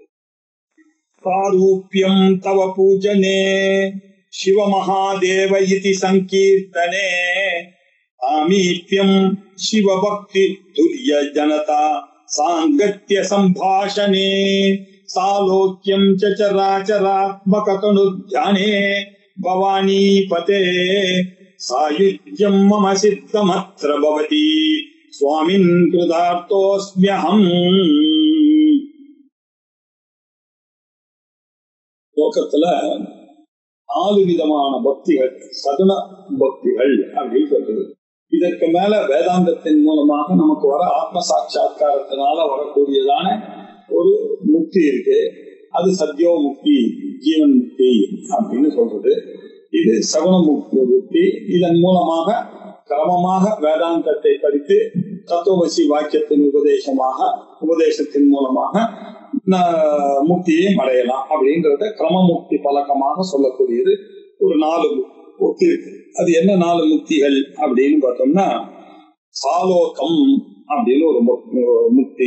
சாரூபியம் தவ பூஜனே சிவ மகாதேவ இதி சங்கீர்த்தனே சாமீப்யம் சிவ பக்தி துரிய ஜனதா சாங்கத்ய சம்பாஷணே சாலோக்கியம் ச சராச்சராத்மகதனுத்யானே பவானி பதே சாயுஜ்யம் மம சித்தமத்ர பவதி சுவாமின் கிருதார்த்தோஸ்மியகம் லோகத்துல நாலு விதமான பக்திகள் சகுன பக்திகள் அப்படின்னு சொல்றது இதற்கு மேல வேதாந்தத்தின் மூலமாக நமக்கு வர ஆத்ம சாட்சா்காரத்தினால வரக்கூடியதான ஒரு முக்தி இருக்கு அது சத்யோ முக்தி ஜீவன் முக்தி அப்படின்னு சொல்றது இது சகுன முக்தி முக்தி இதன் மூலமாக கிரமமாக வேதாந்தத்தை படித்து தத்துவசி வாக்கியத்தின் உபதேசமாக உபதேசத்தின் மூலமாக ந- முக்தியையும் அடையலாம் அப்படிங்கறத கிரம முக்தி பழக்கமாக சொல்லக்கூடியது ஒரு நாலு முக்தி இருக்கு அது என்ன நாலு முக்திகள் அப்படின்னு பார்த்தோம்னா சாலோகம் அப்படின்னு ஒரு மு- முக்தி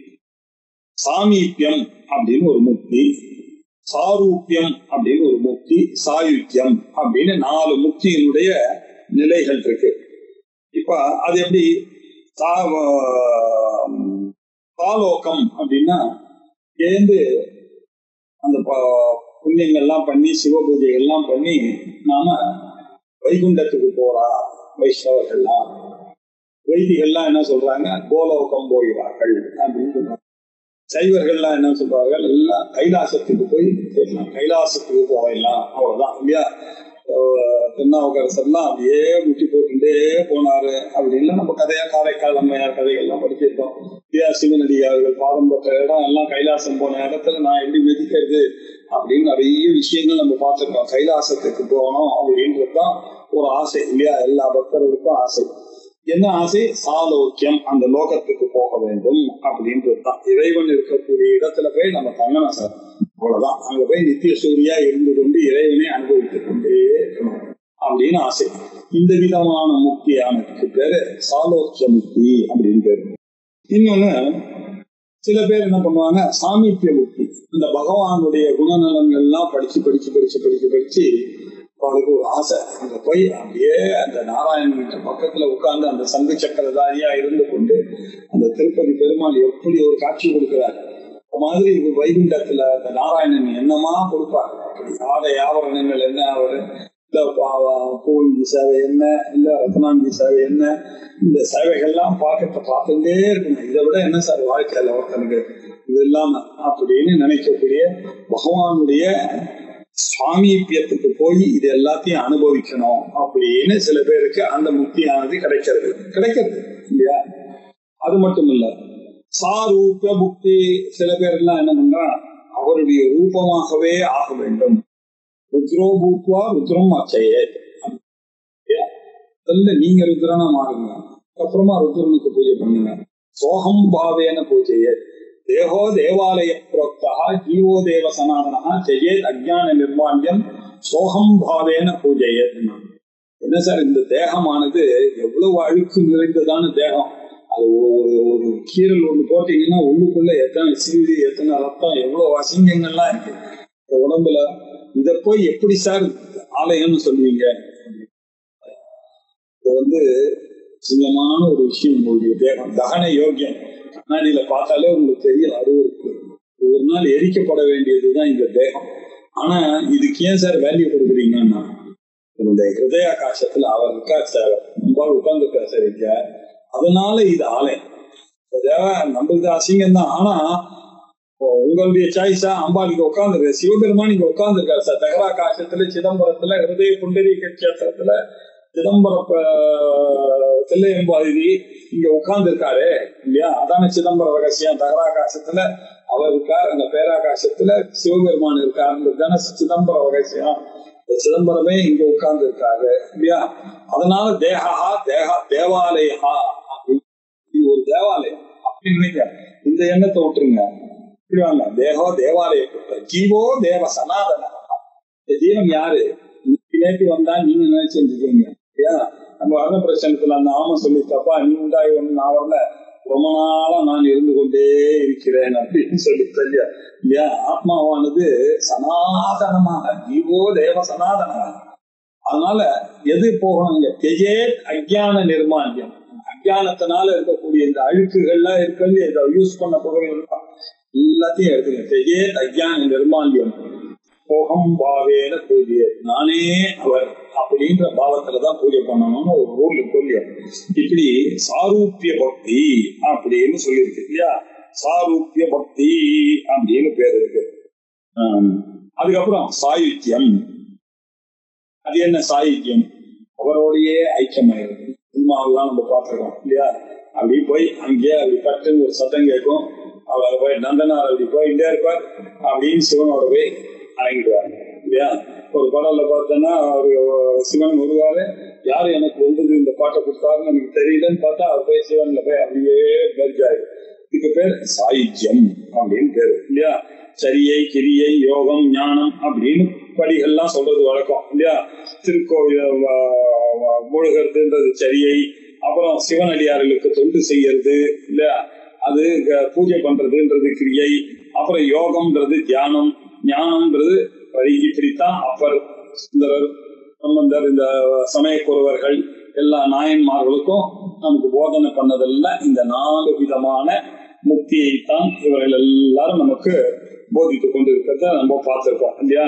சாமீபியம் அப்படின்னு ஒரு முக்தி சாரூபியம் அப்படின்னு ஒரு முக்தி சாயுக்கியம் அப்படின்னு நாலு முக்தியினுடைய நிலைகள் இருக்கு இப்ப அது எப்படி சா- ஆஹ் சாலோகம் அப்படின்னா சேர்ந்து அந்த ப- புண்ணியங்கள்லாம் பண்ணி சிவ பூஜைகள்லாம் பண்ணி நாம வைகுண்டத்துக்கு போறா வைஷ்ணவர்கள்லாம் வைதிகள்லாம் என்ன சொல்றாங்க கோலோகம் போகிறார்கள் அப்படின்னு சொல்றாங்க சைவர்கள்லாம் என்ன சொல்றார்கள் எல்லாம் கைலாசத்துக்கு போய் சேரலாம். கைலாசத்துக்கு போகலாம் அவ்வளவுதான் இல்லையா அஹ் திருநாவுக்கரசர்லாம் அப்படியே முட்டி போட்டுட்டே போனாரு அப்படின்னு நம்ம கதையா காரைக்கால் அம்மையார் கதைகள்லாம் படிச்சிருக்கோம் இல்லையா சிவனடியார்கள் பாதம் பட்ட இடம் எல்லாம் கைலாசம் போன இடத்துல நான் எப்படி மிதிக்கிறது அப்படின்னு நிறைய விஷயங்கள் நம்ம பார்த்திருக்கோம் கைலாசத்துக்கு போகணும் அப்படின்றதுதான் ஒரு ஆசை இல்லையா எல்லா பக்தர்களுக்கும் ஆசை என்ன ஆசை சாலோக்கியம் அந்த லோகத்துக்கு போக வேண்டும் அப்படின்றதுதான் இறைவன் இருக்கக்கூடிய இடத்துல போய் நம்ம தங்கணும் சார் அவ்வளவுதான் அங்க போய் நித்திய சூரியா இருந்து கொண்டு இறைவனை அனுபவித்துக் கொண்டே இருக்கணும் அப்படின்னு ஆசை இந்த விதமான முக்தியானதுக்கு பேரு சாலோக்கிய முக்தி அப்படின்னு பேரு இன்னொன்னு சில பேர் என்ன பண்ணுவாங்க சாமீபிய முக்தி இந்த பகவானுடைய குணநலன்கள்லாம் படிச்சு படிச்சு படிச்சு படிச்சு படிச்சு அவளுக்கு ஒரு ஆசை அங்க போய் அப்படியே அந்த நாராயணன் பக்கத்துல உட்கார்ந்து அந்த சங்கு சக்கரதாரியா இருந்து கொண்டு அந்த திருப்பதி பெருமாள் எப்படி ஒரு காட்சி கொடுக்கிறார் அந்த மாதிரி இது வைகுண்டத்துல அந்த நாராயணன் என்னமா கொடுப்பார் அப்படி ஆடை ஆவரணங்கள் என்ன அவரு இல்ல பூங்கி சேவை என்ன இல்ல ரத்னாங்கி சேவை என்ன இந்த சேவைகள்லாம் பார்க்க பார்த்துட்டே இருக்கணும் இதை விட என்ன சார் வாழ்க்கையில ஒருத்தனுக்கு இது இல்லாம அப்படின்னு நினைக்கக்கூடிய பகவானுடைய சுவாமிபியத்துக்கு போய் இது எல்லாத்தையும் அனுபவிக்கணும் அப்படின்னு சில பேருக்கு அந்த முக்தியானது கிடைக்கிறது கிடைக்கிறது இல்லையா அது மட்டும் இல்ல சாரூப புக்தி சில பேர் எல்லாம் என்ன பண்றா அவருடைய ரூபமாகவே ஆக வேண்டும் ருத்ரோ பூத்வா ருத்ரம் அச்சையே முதல்ல நீங்க ருத்ரனா மாறுங்க அப்புறமா ருத்ரனுக்கு பூஜை பண்ணுங்க சோகம் பாவேன பூஜையே தேகோ தேவாலய புரோக்தா ஜீவோ தேவ சனாதனா ஜெயேத் அஜான நிர்மாண்யம் சோகம் பாவேன பூஜையே என்ன சார் இந்த தேகமானது எவ்வளவு அழுக்கு நிறைந்ததான தேகம் அது ஒரு ஒரு கீரல் ஒண்ணு போட்டீங்கன்னா உள்ளுக்குள்ள எத்தனை சீடி எத்தனை ரத்தம் எவ்வளவு அசிங்கங்கள்லாம் இருக்கு இந்த உடம்புல இத போய் எப்படி சார் ஆலயம்னு சொல்லுவீங்க இது வந்து சிங்கமான ஒரு விஷயம் உங்களுடைய தேகம் தகன யோக்கியம் கண்ணாடியில பார்த்தாலே உங்களுக்கு தெரியல அருவருக்கு ஒரு நாள் எரிக்கப்பட வேண்டியதுதான் இந்த தேகம் ஆனா இதுக்கு ஏன் சார் வேல்யூ கொடுக்குறீங்கன்னா இந்த ஹிருதய ஆகாசத்துல அவர் இருக்கார் சார் அம்பாள் உட்கார்ந்துருக்கா சரிக்க அதனால இது ஆலயம் தேவை நம்மளுக்கு அசிங்கம் தான் ஆனா இப்போ உங்களுடைய சாய்ஸா அம்பாளுக்கு உட்கார்ந்துருக்க சிவபெருமான் இங்க உட்கார்ந்துருக்காரு சார் தகரா காசத்துல சிதம்பரத்துல ஹிருதய புண்டரி கட்சேத்திரத்துல சிதம்பர தில்லையம்பாதி இங்க உட்கார்ந்துருக்காரு இல்லையா அதான சிதம்பர ரகசியம் தகராகாசத்துல அவர் இருக்கார் அந்த பேராகாசத்துல சிவபெருமான் இருக்காருன்றது தானே சிதம்பர ரகசியம் இந்த சிதம்பரமே இங்க உட்கார்ந்து இருக்காரு இல்லையா அதனால தேகா தேகா தேவாலயா அப்படின்னு இது ஒரு தேவாலயம் அப்படின்னு நீங்க இந்த எண்ணத்தை விட்டுருங்க புரியுவாங்க தேகோ தேவாலய ஜீவோ தேவ சனாதன இந்த ஜீவன் யாரு இன்னைக்கு நேற்று வந்தா நீங்க நினைச்சிட்டு இருக்கீங்க இல்லையா நம்ம வர்ண பிரச்சனத்துல அந்த ஆம சொல்லித்தப்பா நீ உண்டாய் ஒண்ணு நான் வரல ரொம்ப நாளா நான் இருந்து கொண்டே இருக்கிறேன் அப்படின்னு சொல்லி சொல்லியா இல்லையா ஆத்மாவானது சனாதனமாக ஜீவோ தேவ சனாதனமாக அதனால எது போகணும் இங்க தெஜேத் அஜான நிர்மாண்டியம் அஜானத்தினால இருக்கக்கூடிய இந்த அழுக்குகள்லாம் இருக்கிறது இதை யூஸ் பண்ண பொருள் எல்லாத்தையும் எடுத்துங்க தெஜேத் அஜான நிர்மாண்டியம் போகம் பாவேன பூஜை நானே அவர் அப்படின்ற பாவத்துலதான் பூஜை பண்ணணும்னு ஒரு ஊர்ல சொல்லி இப்படி சாரூப்பிய பக்தி அப்படின்னு சொல்லியிருக்கு இல்லையா சாரூப்பிய பக்தி அப்படின்னு பேர் இருக்கு ஆம். அதுக்கப்புறம் சாயுத்தியம் அது என்ன சாயுத்தியம் அவரோடையே ஐக்கியமாயிருக்கு சினிமாவெல்லாம் நம்ம பார்த்துருக்கோம் இல்லையா அப்படி போய் அங்கேயே அப்படி பட்டுன்னு ஒரு சத்தம் கேட்கும் அவர் போய் நந்தனார் அப்படி போயிட்டே இருப்பார் அப்படின்னு சிவனோட போய் அடங்கிடுவார் இல்லையா ஒரு பாடல்ல பார்த்தோன்னா அவர் சிவன் வருவாரு யாரு எனக்கு வந்தது இந்த பாட்டை கொடுத்தாருன்னு எனக்கு தெரியலன்னு பார்த்தா அவர் போய் சிவன்ல போய் அப்படியே மெர்ஜாரு இதுக்கு பேர் சாயுஜ்யம் அப்படின்னு பேரு இல்லையா சரியை கிரியை யோகம் ஞானம் அப்படின்னு படிகள்லாம் சொல்றது வழக்கம் இல்லையா திருக்கோவில் வ- வ- மூழ்கிறதுன்றது சரியை அப்புறம் சிவனடியார்களுக்கு தொண்டு செய்யறது இல்லையா அது க- பூஜை பண்றதுன்றது கிரியை அப்புறம் யோகம்ன்றது தியானம் ஞானம்ன்றது வழி இப்படித்தான் அப்பர் சுந்தரர் சம்பந்தர் இந்த சமயக்குறவர்கள் எல்லா நாயன்மார்களுக்கும் நமக்கு போதனை பண்ணதெல்லாம் இந்த நாலு விதமான முக்தியைத்தான் இவர்கள் எல்லாரும் நமக்கு போதித்துக் கொண்டு இருக்கிறத நம்ம பார்த்திருக்கோம் இல்லையா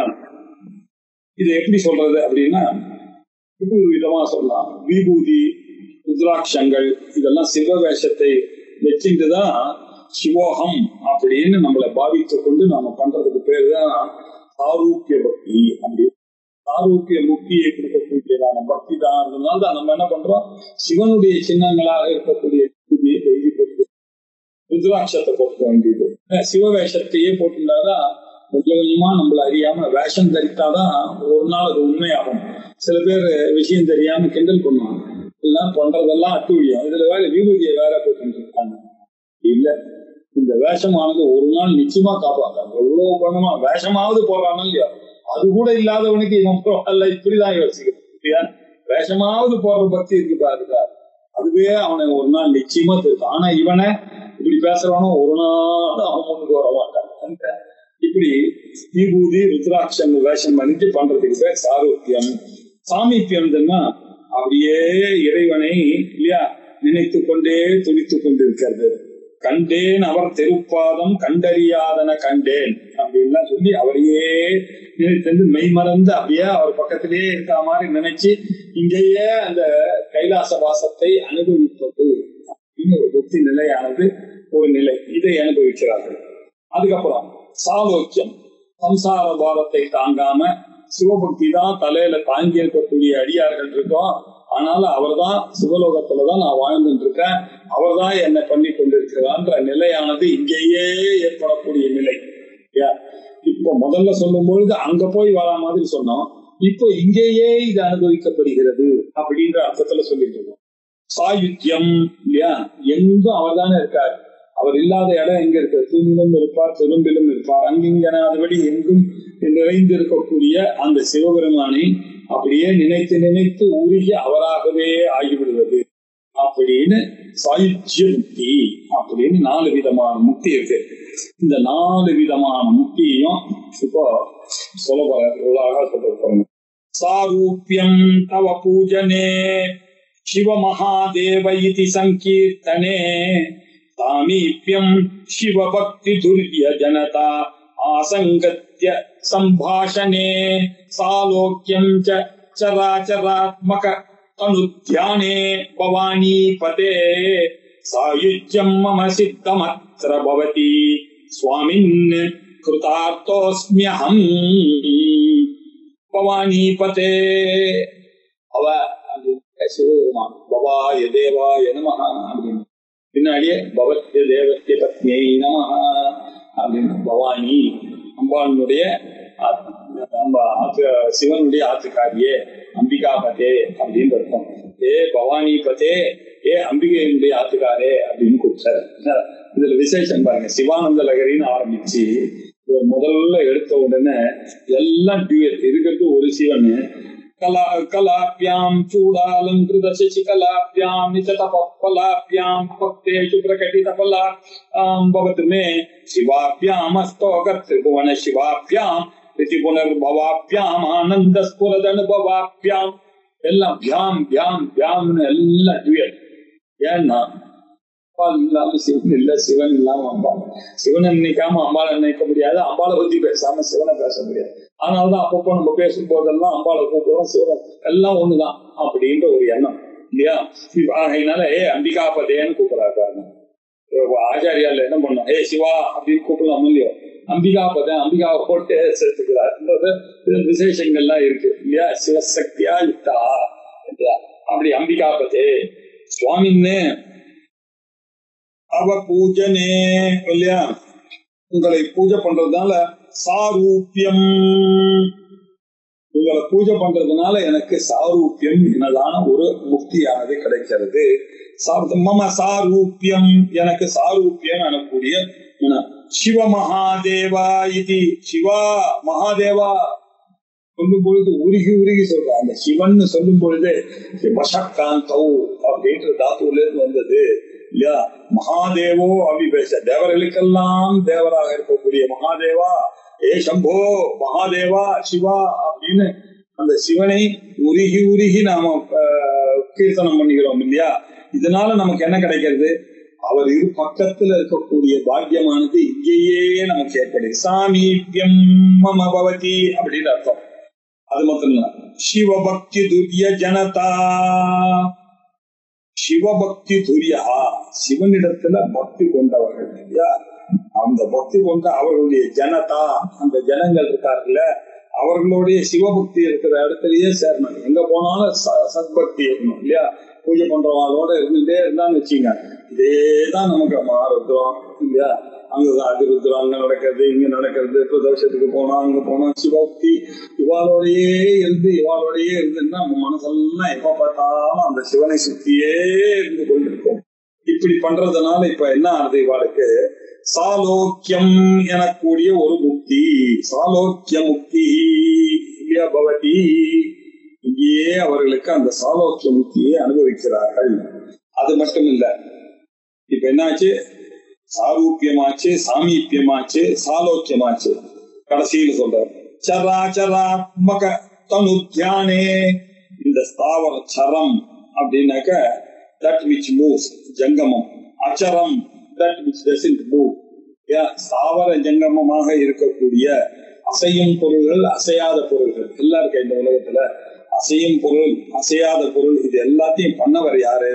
இது எப்படி சொல்றது அப்படின்னா இப்படி ஒரு விதமா சொல்லலாம் விபூதி ருத்ராட்சங்கள் இதெல்லாம் சிவ வேஷத்தை வச்சுட்டு தான் சிவோகம் அப்படின்னு நம்மளை பாவித்து கொண்டு நாம பண்றதுக்கு பேரு தான் சாரூக்கிய பக்தி அப்படி சாரூக்கிய முக்தியை கொடுக்கக்கூடியதான பக்தி தான் அதனால தான் நம்ம என்ன பண்றோம் சிவனுடைய சின்னங்களாக இருக்கக்கூடிய விபூதியை டெய்லி போட்டு ருத்ராட்சத்தை போட்டுக்க வேண்டியது அஹ் சிவ வேஷத்தையே போட்டுட்டாதான் கொஞ்சம் கொஞ்சமா நம்மள அறியாம வேஷம் தரித்தாதான் ஒரு நாள் அது உண்மையாகும் சில பேர் விஷயம் தெரியாம கிண்டல் பண்ணுவாங்க எல்லாம் பண்றதெல்லாம் அட்டுழியம் இதுல வேற விபூதியை வேற போட்டு இருக்காங்க இல்ல இந்த வேஷமானது ஒரு நாள் நிச்சயமா காப்பாத்தாங்க எவ்வளவு பண்ணமா வேஷமாவது போறானோ இல்லையா அது கூட இல்லாதவனுக்கு இவன் பரவாயில்ல இப்படிதான் யோசிக்கிறான் இல்லையா வேஷமாவது போற பக்தி இருக்கு பாருங்க அதுவே அவனை ஒரு நாள் நிச்சயமா திருக்கும் ஆனா இவனை இப்படி பேசுறவனோ ஒரு நாள் அவன் முன்னுக்கு வர மாட்டான் அந்த இப்படி விபூதி ருத்ராட்சம் வேஷம் பண்ணிட்டு பண்றதுக்கு பேர் சாரூத்தியம் சாமீப்பியம் அப்படியே இறைவனை இல்லையா நினைத்து கொண்டே துடித்துக் கொண்டிருக்கிறது கண்டேன் அவர் திருப்பாதம் கண்டறியாதன கண்டேன் அப்படின்லாம் சொல்லி அவரையே நினைத்து மெய் மறந்து அப்படியே அவர் பக்கத்திலேயே இருக்க மாதிரி நினைச்சு இங்கேயே அந்த கைலாச வாசத்தை அனுபவிப்பது அப்படின்னு ஒரு புத்தி நிலையானது ஒரு நிலை இதை அனுபவிக்கிறார்கள் அதுக்கப்புறம் சாலோக்கியம் சம்சார பாரத்தை தாங்காம சிவபக்தி தான் தலையில தாங்கி இருக்கக்கூடிய அடியார்கள் இருக்கோம் ஆனால அவர்தான் சிவலோகத்துலதான் நான் வாழ்ந்துட்டு இருக்கேன் அவர்தான் என்னை பண்ணி கொண்டிருக்கிறான்ற நிலையானது இங்கேயே ஏற்படக்கூடிய நிலை இல்லையா? இப்போ முதல்ல சொல்லும் பொழுது அங்க போய் வர மாதிரி சொன்னோம் இப்போ இங்கேயே இது அனுபவிக்கப்படுகிறது அப்படின்ற அர்த்தத்துல சொல்லிட்டு இருக்கோம் சாயுத்தியம் இல்லையா எங்கும் அவர் தானே இருக்கார் அவர் இல்லாத இடம் எங்க இருக்கு தூணிலும் இருப்பார் துரும்பிலும் இருப்பார் அங்கிங்கனாதபடி எங்கும் நிறைந்து இருக்கக்கூடிய அந்த சிவபெருமானை அப்படியே நினைத்து நினைத்து உருகி அவராகவே ஆகிவிடுவது அப்படின்னு சாயுச்சிய முக்தி அப்படின்னு நாலு விதமான முக்தி இருக்கு இந்த நாலு விதமான முக்தியையும் இப்போ சொல்ல போற இவ்வளவு அழகா சொல்ல போறேன் சாரூபியம் தவ பூஜனே சிவ மகாதேவ இதி சங்கீர்த்தனே சாமீப்யம் சிவ பக்தி துர்ய ஜனதா ஆசங்கத்ய சம்பாஷணே சாலோக்கியம் ச சராச்சராத்மக तनुध्याने भवानी पते सायुज्यम् मम सिद्धमत्र भवति स्वामिन् कृतार्थोऽस्म्यहम् भवानी पते அவ அப்படின்னு சிவபெருமான் பவாய தேவாய நமஹ அப்படின்னு பின்னாடியே பவத்ய தேவத்திய பத்னியை நமஹ அப்படின்னு பவானி அம்பாளுடைய ஆத்- நம்ம ஆத்து சிவனுடைய ஆத்துக்காரியே அம்பிகா பதே அப்படின்னு அர்த்தம் ஏ பவானி பதே ஏ அம்பிகையினுடைய ஆத்துக்காரே அப்படின்னு கூப்பிட்டாரு இதுல விசேஷம் பாருங்க சிவானந்த லகரின்னு ஆரம்பிச்சு இவர் முதல்ல எடுத்த உடனே எல்லாம் டியூயல் இருக்கிறது ஒரு சிவன் கலா கலாபியாம் சூடாலங்கிருத சசிகலாபியாம் நிச்சதபலாபியாம் பக்தேஷு பிரகடிதபலா ஆம் பவத்து மே சிவாபியாம் அஸ்தோக திரிபுவன சிவாபியாம் ரிதி புனர்பவாபியாம் ஆனந்த ஸ்புரத அனுபவாபியாம் எல்லாம் பியாம் பியாம் பியாம்னு எல்லாம் டியூயல் ஏன்னா அம்பாள் இல்லாம சிவன் இல்ல சிவன் இல்லாம அம்பாள் சிவனை நினைக்காம அம்பாளை நினைக்க முடியாது அம்பாளை பத்தி பேசாம சிவனை பேச முடியாது அதனாலதான் அப்பப்போ நம்ம பேசும் போதெல்லாம் அம்பாளை கூப்பிடுறோம் சிவன் எல்லாம் ஒண்ணுதான் அப்படின்ற ஒரு எண்ணம் இல்லையா இப்ப அதனால ஏ அம்பிகாபதேன்னு கூப்பிடுறாரு பாருங்க இப்ப ஆச்சாரியால என்ன பண்ணோம் ஏ சிவா அப்படின்னு கூப்பிடலாம் இல்லையோ அம்பிகாபதன் அம்பிகாவை போட்டு சேர்த்துக்கிறாருன்றது இது விசேஷங்கள்லாம் இருக்கு இல்லையா சிவசக்தியா யுக்தா இல்லையா அப்படி அம்பிகாபதே சுவாமின்னு அவ பூஜனே இல்லையா உங்களை பூஜை பண்றதுனால சாரூபியம் உங்களை பூஜை பண்றதுனால எனக்கு சாரூபியம் என்னதான ஒரு முக்தியானது கிடைக்கிறது சா- மம சாரூபியம் எனக்கு சாரூபியம் எனக்கூடிய என்ன? சிவ மகாதேவா இது சிவா மகாதேவா சொல்லும் பொழுது உருகி உருகி சொல்றான் அந்த சிவன் சொல்லும் பொழுது வசக்காந்தௌ அப்படின்ற தாத்துல இருந்து வந்தது இல்லையா மகாதேவோ அபிபேச தேவர்களுக்கெல்லாம் தேவராக இருக்கக்கூடிய மகாதேவா ஏ சம்போ மகாதேவா சிவா அப்படின்னு அந்த சிவனை உருகி உருகி நாம ஆஹ், கீர்த்தனம் பண்ணிக்கிறோம் இல்லையா இதனால நமக்கு என்ன கிடைக்கிறது அவர் இரு பக்கத்துல இருக்கக்கூடிய பாக்கியமானது இங்கேயே நமக்கு ஏற்படுது சாமீபியம் மம பவதி அப்படின்னு அர்த்தம் அது மட்டும் இல்ல சிவபக்தி துரிய ஜனதா சிவபக்தி துரியா சிவனிடத்துல பக்தி கொண்டவர்கள் இல்லையா அந்த பக்தி கொண்ட அவர்களுடைய ஜனதா அந்த ஜனங்கள் இருக்காருல்ல அவர்களுடைய சிவபக்தி இருக்கிற இடத்துலயே சேரணும் எங்க போனாலும் ச- சத்பக்தி இருக்கணும் இல்லையா பூஜை பண்றவங்களோட இருந்துட்டே இருந்தான்னு வச்சுங்க இதேதான் நமக்கு மாறுறோம் இல்லையா அங்கதான் அதிருத்ரம் அங்க நடக்கிறது இங்க நடக்கிறது பிரதோஷத்துக்கு போனோம் அங்க போனோம் சிவபக்தி இவாளோடையே இருந்து இவாளோடையே இருந்துன்னா நம்ம மனசெல்லாம் எப்ப பார்த்தாலும் அந்த சிவனை சுத்தியே இருந்து கொண்டிருக்கும் இப்படி பண்றதுனால இப்ப என்ன ஆகுது இவாளுக்கு சாலோக்கியம் எனக்கூடிய ஒரு முக்தி சாலோக்கிய முக்தி இல்லையா பவதி இங்கேயே அவர்களுக்கு அந்த சாலோக்கிய முக்தியை அனுபவிக்கிறார்கள் அது மட்டும் இல்ல இப்ப என்னாச்சு சாரூபியமாச்சு சாமீபியமாச்சு சாலோக்கியமாச்சு கடைசியில் சொல்றார் சராச்சராத்மக தனு தியானே இந்த ஸ்தாவர சரம் அப்படின்னாக்க தட் விச் மூவ்ஸ் ஜங்கமம் அச்சரம் தட் விச் டசன்ட் மூவ் ஸ்தாவர ஜங்கமமாக இருக்கக்கூடிய அசையும் பொருள்கள் அசையாத பொருள்கள் எல்லாம் இருக்கு இந்த உலகத்துல அசையும் பொருள் அசையாத பொருள் இது எல்லாத்தையும் பண்ணவர் யாரு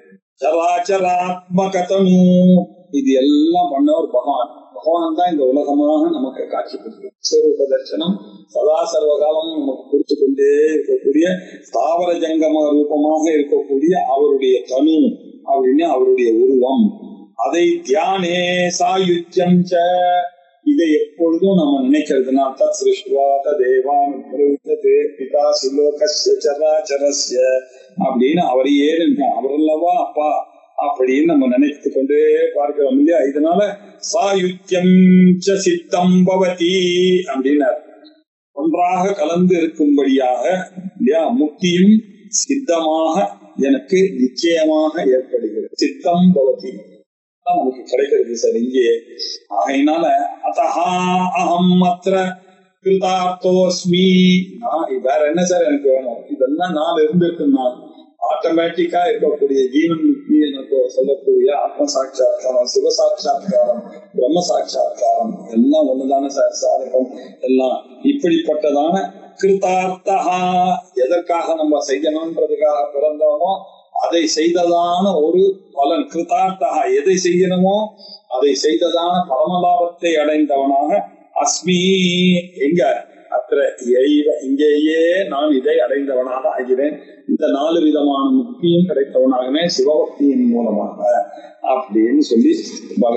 சராச்சராத்மகதனு இது எல்லாம் பண்ணவர் பகவான் பகவான் தான் இந்த உலகமாக நமக்கு காட்சி கொடுக்கிறார் ஸ்வரூப தர்சனம் சதா சர்வகாலமும் நமக்கு கொடுத்து கொண்டே இருக்கக்கூடிய ஸ்தாவர ஜங்கம ரூபமாக இருக்கக்கூடிய அவருடைய தனு அப்படின்னு அவருடைய உருவம் அதை தியானே சாயுஜ்யம் ச இதை எப்பொழுதும் நம்ம நினைக்கிறதுனா தத் சிருஷ்டுவா ததேவான் பிரவித்ததே பிதா சிலோகஸ்ய சராச்சரஸ்ய அப்படின்னு அவரையே நினைக்கிறோம் அவரல்லவா அப்பா அப்படின்னு நம்ம நினைத்து கொண்டே பார்க்கிறோம் இல்லையா இதனால சாயுத்தியம் ச சித்தம் பவதி அப்படின்னார் ஒன்றாக கலந்து இருக்கும்படியாக இல்லையா முக்தியும் சித்தமாக எனக்கு நிச்சயமாக ஏற்படுகிறது சித்தம் பவதி தான் நமக்கு கிடைக்கிறது சார் இங்கே ஆகையினால அத்தஹா அகம் அத்திர கிருதார்த்தோஸ்மி நான் வேற என்ன சார் எனக்கு வேணும் இதெல்லாம் நான் இருந்திருக்குன்னா ஆட்டோமேட்டிக்கா இருக்கக்கூடிய ஜீவன் முக்தி எனக்கு சொல்லக்கூடிய ஆத்ம சாட்சா்காரம் சிவ சாட்சா்காரம் பிரம்ம சாட்சா்காரம் எல்லாம் ஒண்ணுதானே சார் சாதகம் எல்லாம் இப்படிப்பட்டதான கிருதார்த்தா எதற்காக நம்ம செய்யணும்ன்றதுக்காக பிறந்தோமோ அதை செய்ததான ஒரு பலன் கிருதார்த்தா எதை செய்யணுமோ அதை செய்ததான பரமலாபத்தை அடைந்தவனாக அஸ்மி எங்க அത്ര எய்வ- இங்கேயே நான் இதை அடைந்தவனாக ஆகிறேன் இந்த நாலு விதமான முக்தியும் கிடைத்தவனாகவே சிவபக்தியின் மூலமாக அப்படின்னு சொல்லி பக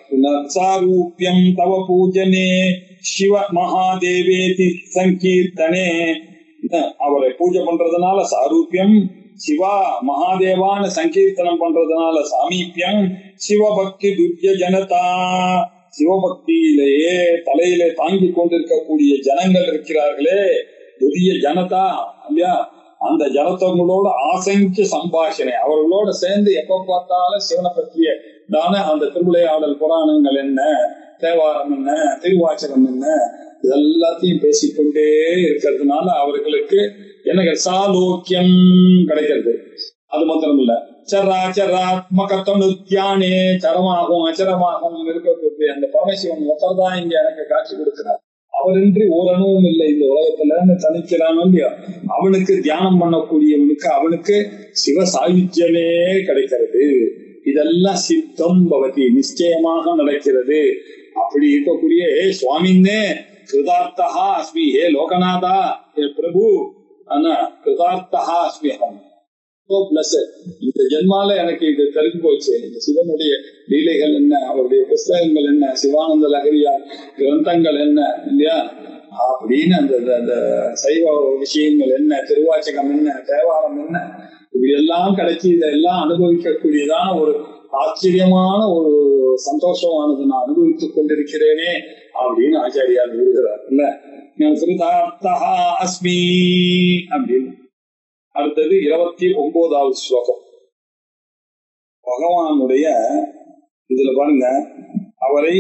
சாரூபியம் தவ பூஜனே சிவ மகாதேவேதி சங்கீர்த்தனே அஹ் அவரை பூஜை பண்றதுனால சாரூபியம் சிவா மகாதேவான சங்கீர்த்தனம் பண்றதுனால சாமீபியம் சிவபக்தி துர்ய ஜனதா சிவபக்தியிலேயே தலையிலே தாங்கி கொண்டிருக்கக்கூடிய ஜனங்கள் இருக்கிறார்களே துரிய ஜனதா இல்லையா அந்த ஜனத்தவங்களோட ஆசங்கிய சம்பாஷணை அவர்களோட சேர்ந்து எப்ப பார்த்தாலும் சிவனை பற்றிய தான அந்த திருவிளையாடல் புராணங்கள் என்ன தேவாரம் என்ன திருவாச்சகம் என்ன இதெல்லாத்தையும் பேசிக்கொண்டே இருக்கிறதுனால அவர்களுக்கு எனக்கு சாலோக்கியம் கிடைக்கிறது அது மாத்திரம் இல்ல சராச்சராத்மகத்தனு தியானே சரமாகவும் அச்சரமாகவும் இருக்கக்கூடிய அந்த பரமசிவன் ஒருத்தர் தான் இங்க எனக்கு காட்சி கொடுக்கிறார் அவரின்றி ஓரணுவும் இல்லை இந்த உலகத்துல தனிக்கிறான் இல்லையா அவனுக்கு தியானம் பண்ணக்கூடியவனுக்கு அவனுக்கு சிவ சாயுஜ்யமே கிடைக்கிறது இதெல்லாம் சித்தம் பவதி நிச்சயமாக நடக்கிறது அப்படி இருக்கக்கூடிய "ஏ சுவாமின்னே கிருதார்த்தா அஸ்மி ஹே லோகநாதா ஹே பிரபு ஆனா கிருதார்த்தா அஸ்மி அகம் So blessed. இந்த ஜென்மால எனக்கு இது தெரிஞ்சு போச்சு இந்த சிவனுடைய லீலைகள் என்ன அவருடைய புஸ்தகங்கள் என்ன சிவானந்த லகரியா கிரந்தங்கள் என்ன இல்லையா அப்படின்னு அந்த அந்த- அந்த சைவ விஷயங்கள் என்ன திருவாச்சகம் என்ன தேவாரம் என்ன இப்படி எல்லாம் கிடைச்சி இதெல்லாம் அனுபவிக்கக்கூடியதான ஒரு ஆச்சரியமான ஒரு சந்தோஷமானது நான் அனுபவித்துக் கொண்டிருக்கிறேனே அப்படின்னு ஆச்சாரியார் கூறுகிறார் இல்ல நான் கிருதார்த்தா அஸ்மி அப்படின்னு அடுத்தது இருபத்தி ஒன்பதாவது ஸ்லோகம் பகவானுடைய இதுல பாருங்க அவரை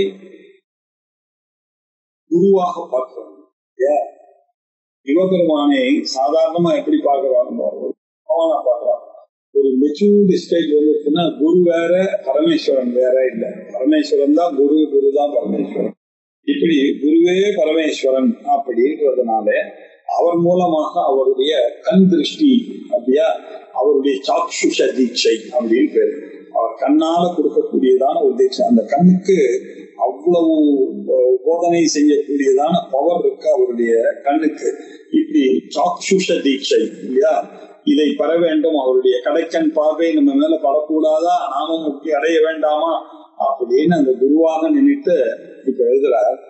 குருவாக பார்க்கிறோம் ஏன்? சிவபெருமானை சாதாரணமா எப்படி பார்க்கிறாங்க பகவானா பார்க்கலாம் ஒரு மெச்சூர்டு ஸ்டேஜ் வந்துருச்சுன்னா குரு வேற பரமேஸ்வரன் வேற இல்ல பரமேஸ்வரன் தான் குரு குரு தான் பரமேஸ்வரன் இப்படி குருவே பரமேஸ்வரன் அப்படின்றதுனால அவர் மூலமாக அவருடைய கண் திருஷ்டி அப்படியா அவருடைய சாக்ஷுஷ தீட்சை அப்படின்னு பேரு அவர் கண்ணால கொடுக்கக்கூடியதான ஒரு தீட்சை அந்த கண்ணுக்கு அவ்வளவு அஹ், போதனை செய்யக்கூடியதான பவர் இருக்கு அவருடைய கண்ணுக்கு இப்படி சாக்ஷுஷ தீட்சை இல்லையா இதை பெற வேண்டும் அவருடைய கடைக்கண் பார்வை நம்ம மேல படக்கூடாதா நாமும் முக்தி அடைய வேண்டாமா அப்படின்னு அந்த குருவாக நினைத்து இப்ப எழுதுறார்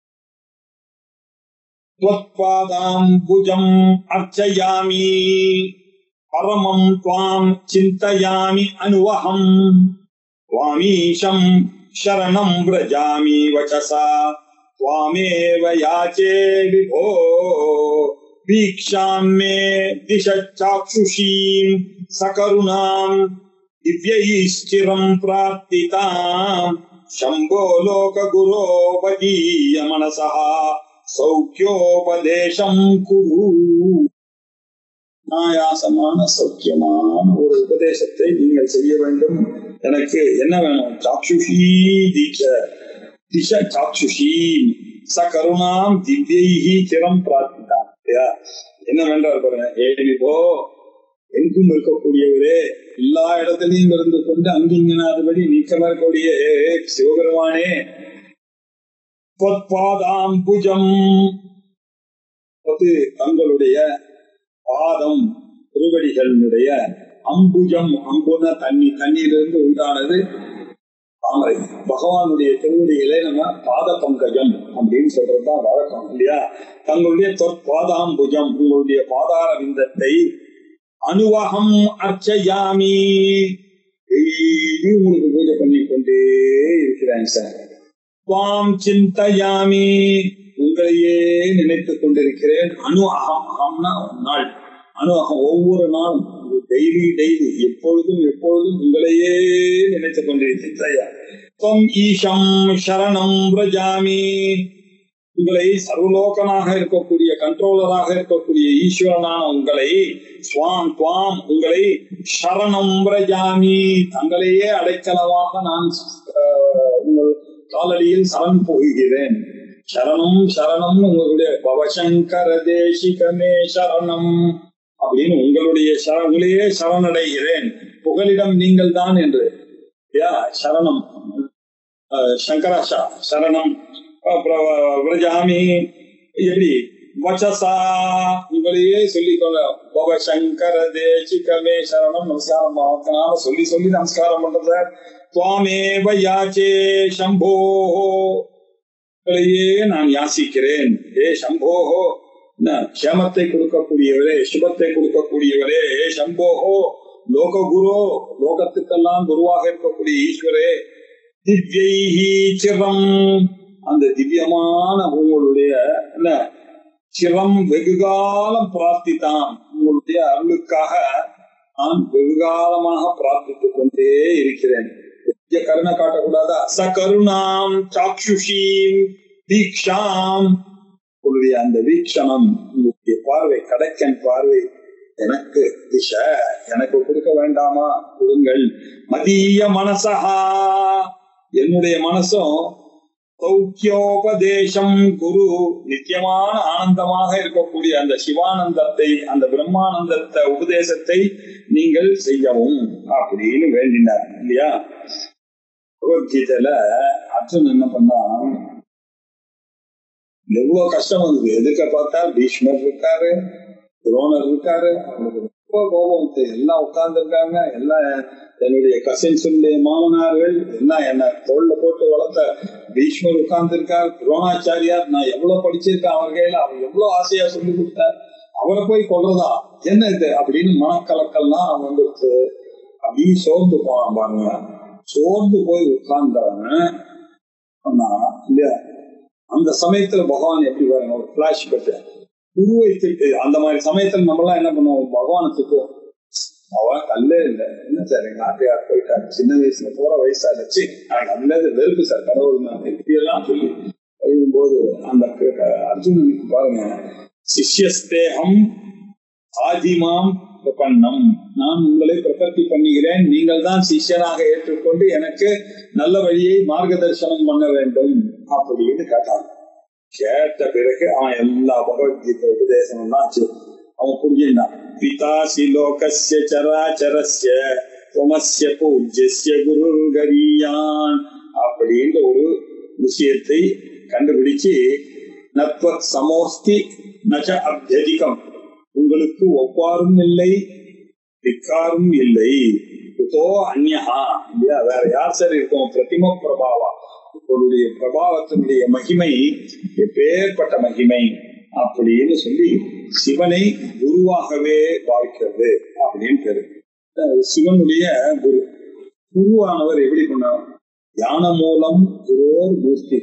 त्वत्पादाम्बुजम् अर्चयामि परमम् त्वाम् चिन्तयामि अनुवहम् त्वामीशम् शरणम् व्रजामि वचसा त्वामेव याचे विभो वीक्षाम् मे दिश चाक्षुषीम् सकरुणाम् दिव्यैश्चिरम् प्रार्थिताम् शम्भो लोकगुरो वदीय मनसः சௌக்கியோபதேசம் குரு ஆயாசமான சௌக்கியமான ஒரு உபதேசத்தை நீங்கள் செய்ய வேண்டும் எனக்கு என்ன வேணும் சாக்ஷுஷி தீட்ச திஷ சாக்ஷுஷி ச கருணாம் திவ்யைஹி சிரம் பிரார்த்தித்தான் இல்லையா என்ன வேண்டாம் பாருங்க ஏவிபோ எங்கும் இருக்கக்கூடியவரே எல்லா இடத்துலயும் இருந்து கொண்டு அங்கிங்கனாதபடி நீக்கமா இருக்கக்கூடிய சிவபெருமானே பொற்பாதாம்புஜம் அது தங்களுடைய பாதம் திருவடிகளினுடைய அம்புஜம் அம்புன தண்ணி தண்ணீரிலிருந்து உண்டானது தாமரை பகவானுடைய திருவடிகளை நம்ம பாத பங்கஜம் அப்படின்னு சொல்றதுதான் வழக்கம் இல்லையா தங்களுடைய தொற்பாதாம்புஜம் உங்களுடைய பாதார விந்தத்தை அனுவகம் அர்ச்சயாமி டெய்லி உங்களுக்கு பூஜை பண்ணி கொண்டே இருக்கிறேன் சார் துவாம் சிந்தயாமி உங்களையே நினைத்துக் கொண்டிருக்கிறேன் அணு அகம் அகம்னா நாள் அணு அகம் ஒவ்வொரு நாளும் டெய்லி டெய்லி எப்பொழுதும் எப்பொழுதும் உங்களையே நினைத்துக் கொண்டிருக்கிறேன் துவம் ஈஷம் சரணம் பிரஜாமி உங்களை சர்வலோகனாக இருக்கக்கூடிய கண்ட்ரோலராக இருக்கக்கூடிய ஈஸ்வரனான உங்களை ஸ்வாம் துவாம் உங்களை சரணம் பிரஜாமி தங்களையே அடைக்கலமாக நான் ஆஹ், உங்கள் காலடியில் சரண் போகிறேன் சரணம் சரணம் உங்களுடைய பவசங்கர தேசிகமே சரணம் அப்படின்னு உங்களுடைய சரங்களே சரணடைகிறேன் புகலிடம் நீங்கள் தான் என்று யா சரணம் அஹ் சங்கராஷா சரணம் அப்புறம் விரஜாமி எப்படி வச்சசா உங்களையே சொல்லிக்கொள்ள பவ சங்கர தேசிகமே சரணம் நமஸ்காரம் பார்க்கனால சொல்லி சொல்லி நமஸ்காரம் பண்றத துவாமேவ யாச்சே சம்போ உங்களையே நான் யாசிக்கிறேன் ஏ சம்போஹோ என்ன க்ஷேமத்தை கொடுக்கக்கூடியவரே சுபத்தை கொடுக்கக்கூடியவரே ஏ சம்போஹோ லோக குரு லோகத்துக்கெல்லாம் குருவாக இருக்கக்கூடிய ஈஸ்வரே திவ்யைஹி சிரம் அந்த திவ்யமான உங்களுடைய என்ன சிரம் வெகுகாலம் பிரார்த்தித்தான் உங்களுடைய அருளுக்காக நான் வெகுகாலமாக பிரார்த்தித்துக் கொண்டே இருக்கிறேன் நித்திய கருணை காட்டக்கூடாதா சகருணாம் சாக்ஷுஷீம் தீக்ஷாம் உங்களுடைய அந்த வீக்ஷணம் உங்களுடைய பார்வை கடைக்கன் பார்வை எனக்கு திச எனக்கு கொடுக்க வேண்டாமா கொடுங்கள் மதிய மனசஹா என்னுடைய மனசும் சௌக்கியோபதேசம் குரு நித்தியமான ஆனந்தமாக இருக்கக்கூடிய அந்த சிவானந்தத்தை அந்த பிரம்மானந்தத்தை உபதேசத்தை நீங்கள் செய்யவும் அப்படின்னு வேண்டினார் இல்லையா பகவத்கீதையில அர்ஜுன் என்ன பண்ணா எவ்வளவு கஷ்டம் வந்தது எதுக்க பார்த்தா பீஷ்மர் இருக்காரு துரோணர் இருக்காரு அவங்களுக்கு ரொம்ப கோபம் வந்து எல்லாம் உட்கார்ந்து இருக்காங்க எல்லாம் என்னுடைய கசின்ஸுடைய மாமனார்கள் எல்லாம் என்ன தோல்ல போட்டு வளர்த்த பீஷ்மர் உட்கார்ந்து இருக்கார் துரோணாச்சாரியார் நான் எவ்வளவு படிச்சிருக்கேன் அவர் கையில அவர் எவ்வளவு ஆசையா சொல்லி கொடுத்தார் அவரை போய் கொள்றதா என்ன இது அப்படின்னு மனக்கலக்கல்லாம் அவன் வந்துட்டு அப்படின்னு சோர்ந்து போனான் பாருங்க சோர்ந்து போய் உட்கார்ந்தவன் ஆனா இல்லையா அந்த சமயத்துல பகவான் எப்படி பாருங்க ஒரு பிளாஷ் பெற்ற குருவை திட்டு அந்த மாதிரி சமயத்துல நம்ம எல்லாம் என்ன பண்ணுவோம் பகவானை திட்டுவோம் அவன் கல்லே இல்லை என்ன சார் எங்க ஆட்டையார் போயிட்டாரு சின்ன வயசுல போற வயசா இருந்துச்சு எனக்கு அதுல வெறுப்பு சார் கடவுள் நான் இப்படியெல்லாம் சொல்லி போது அந்த அர்ஜுனனுக்கு பாருங்க சிஷ்யஸ்தேகம் ஆதிமாம் பிரபன்னம் நான் உங்களை பிரபத்தி பண்ணுகிறேன் நீங்கள் தான் சிஷ்யனாக ஏற்றுக்கொண்டு எனக்கு நல்ல வழியை மார்க்கதர்சனம் பண்ண வேண்டும் அப்படின்னு கேட்டான் கேட்ட பிறகு அவன் எல்லா பகவத்கீதை உபதேசம் எல்லாம் ஆச்சு அவன் புரிஞ்சுட்டான் பிதாசி லோகஸ்ய சராச்சரஸ்ய துவமஸ்ய பூஜ்யஸ்ய குரு கரியான் அப்படின்ற ஒரு விஷயத்தை கண்டுபிடிச்சு நத்வ சமோஸ்தி நச்ச அபியதிகம் உங்களுக்கு ஒப்பாரும் இல்லை திக்காரும் இல்லை இதோ அந்யஹா இல்லையா வேற யார் சார் இருக்கும் பிரதிம பிரபாவா உங்களுடைய பிரபாவத்தினுடைய மகிமை எப்பேற்பட்ட மகிமை அப்படின்னு சொல்லி சிவனை குருவாகவே பாவிக்கிறது அப்படின்னு பேரு சிவனுடைய குரு குருவானவர் எப்படி பண்ணார் யான மூலம் குருவோர் மூர்த்தி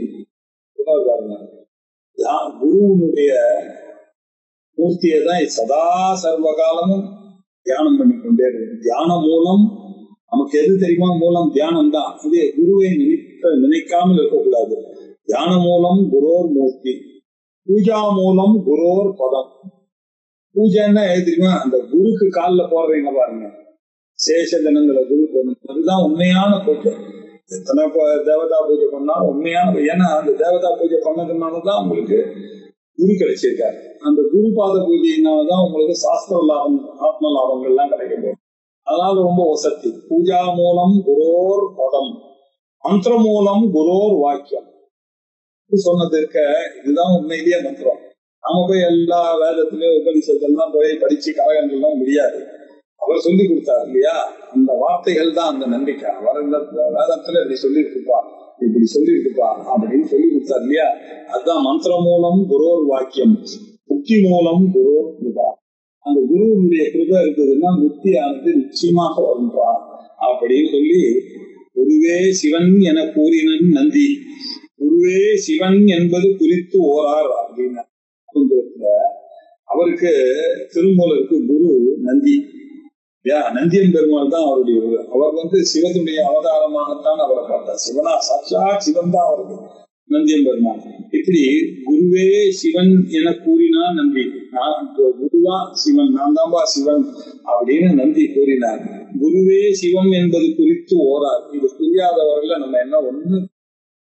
குருவனுடைய மூர்த்தியை தான் சதா சர்வ காலமும் தியானம் பண்ணி கொண்டே இருக்கு தியான மூலம் நமக்கு எது தெரியுமா மூலம் தியானம் தான் அதே குருவை நினைக்க நினைக்காமல் இருக்கக்கூடாது தியான மூலம் குரோர் மூர்த்தி பூஜா மூலம் குரோர் பதம் பூஜைன்னா எது தெரியுமா அந்த குருக்கு காலில் போடுறீங்க பாருங்க சேஷ தினங்களை குரு போடணும் அதுதான் உண்மையான பூஜை எத்தனை தேவதா பூஜை பண்ணாலும் உண்மையான ஏன்னா அந்த தேவதா பூஜை பண்ணதுனாலதான் உங்களுக்கு குரு கிடைச்சிருக்காரு அந்த குரு பாத பூஜையினாலதான் உங்களுக்கு சாஸ்திர லாபம் ஆத்ம லாபங்கள்லாம் கிடைக்கும் அதனால ரொம்ப வசதி பூஜா மூலம் குரோர் பதம் மந்திர மூலம் குரோர் வாக்கியம் சொன்னது இருக்க இதுதான் உண்மையிலேயே மந்திரம் நாம போய் எல்லா வேதத்திலயும் உபனிஷத்தெல்லாம் போய் படிச்சு கரகங்கள்லாம் முடியாது அவர் சொல்லி கொடுத்தார் இல்லையா அந்த வார்த்தைகள் தான் அந்த நம்பிக்கை அவர் இந்த வேதத்துல இப்படி சொல்லியிருக்குப்பா இப்படி சொல்லியிருக்குப்பா அப்படின்னு சொல்லி கொடுத்தார் இல்லையா அதுதான் மந்திர மூலம் குரோர் வாக்கியம் முக்தி மூலம் குரோர் கிருபா அந்த குருவனுடைய கிருபை இருக்குதுன்னா முக்தியானது நிச்சயமாக வரும்பா அப்படின்னு சொல்லி குருவே சிவன் என கூறினன் நந்தி குருவே சிவன் என்பது குறித்து ஓரார் அப்படின்னு அவருக்கு திருமூலருக்கு குரு நந்தி யா நந்தியன் பெருமாள் தான் அவருடைய குரு அவர் வந்து சிவனுடைய அவதாரமாகத்தான் அவரை பார்த்தார் சிவனா சாட்சா சிவன் தான் அவருக்கு நந்தியன் பெருமாள் இப்படி குருவே சிவன் என கூறினா நந்தி நான் குருவா சிவன் நான் தான்பா சிவன் அப்படின்னு நந்தி கூறினார் குருவே சிவம் என்பது குறித்து ஓரார் இது புரியாதவர்கள் நம்ம என்ன ஒண்ணு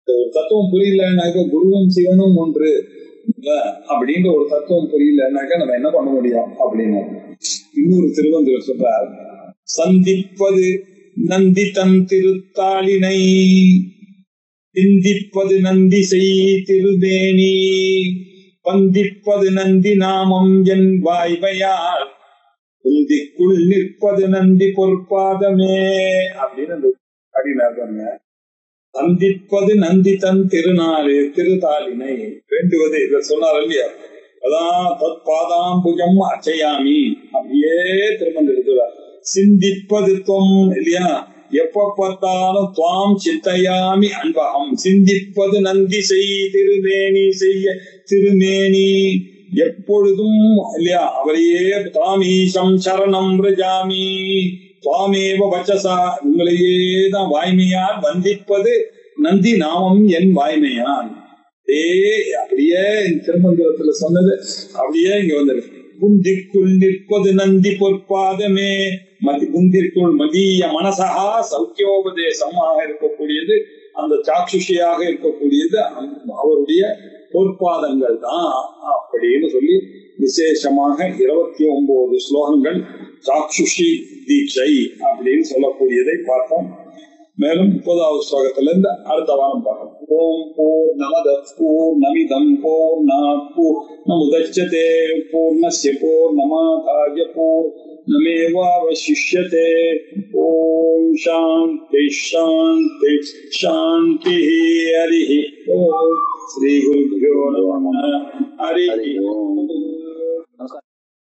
இந்த ஒரு தத்துவம் புரியலனாக்க குருவும் சிவனும் ஒன்று இல்ல அப்படின்ற ஒரு தத்துவம் புரியலனாக்க நம்ம என்ன பண்ண முடியும் அப்படின்னு இன்னொரு திருவந்திர சொல்றார் சந்திப்பது நந்தி தன் திருத்தாளினை சிந்திப்பது நந்தி செய் திருதேனி பந்திப்பது நந்தி நாமம் என் வாய்மையால் குந்திக்குள் நிற்பது நந்தி பொற்பாதமே அப்படின்னு அந்த அடிநாதங்க சந்திப்பது நந்தி தன் திருநாளு திருத்தாளினை வேண்டுவது இத சொன்னார் இல்லையா அதான் தத் பாதாம்புஜம் அச்சையாமி அப்படியே திரும்ப இருக்கிறார் சிந்திப்பது தொம் இல்லையா எப்ப பார்த்தாலும் துவாம் சித்தையாமி அன்பகம் சிந்திப்பது நந்தி செய் திருமேனி செய்ய திருமேனி எப்பொழுதும் இல்லையா அவரையே தாமீசம் சரணம் ரஜாமி சுவாமேவ வச்சசா உங்களையே தான் வாய்மையால் வந்திப்பது நந்தி நாமம் என் வாய்மையான் ஏ அப்படியே திருமந்திரத்துல சொன்னது அப்படியே இங்க வந்துருக்கு புந்திக்குள் நிற்பது நந்தி பொற்பாதமே மதி புந்திற்குள் மதிய மனசகா சௌக்கியோபதேசமாக இருக்கக்கூடியது அந்த சாட்சுஷியாக இருக்கக்கூடியது அவருடைய பொற்பாதங்கள் தான் அப்படின்னு சொல்லி விசேஷமாக இருபத்தி ஒன்பது ஸ்லோகங்கள் சாட்சுஷி தீட்சை அப்படின்னு சொல்லக்கூடியதை பார்த்தோம் மேலும் முப்பதாவது ஸ்லோகத்துல இருந்து அடுத்த வாரம் பார்க்கணும் ஓம் போர் நமத போர் நமிதம் போர் நாப்பூர் நமுதச்சதே பூர்ணஸ்ய போர் நமாதாய போர் नमेवावशिष्यते ॐ शान्ति शान्ति शान्तिः हरिः ॐ श्रीगुरुभ्यो नमः हरिः ओम्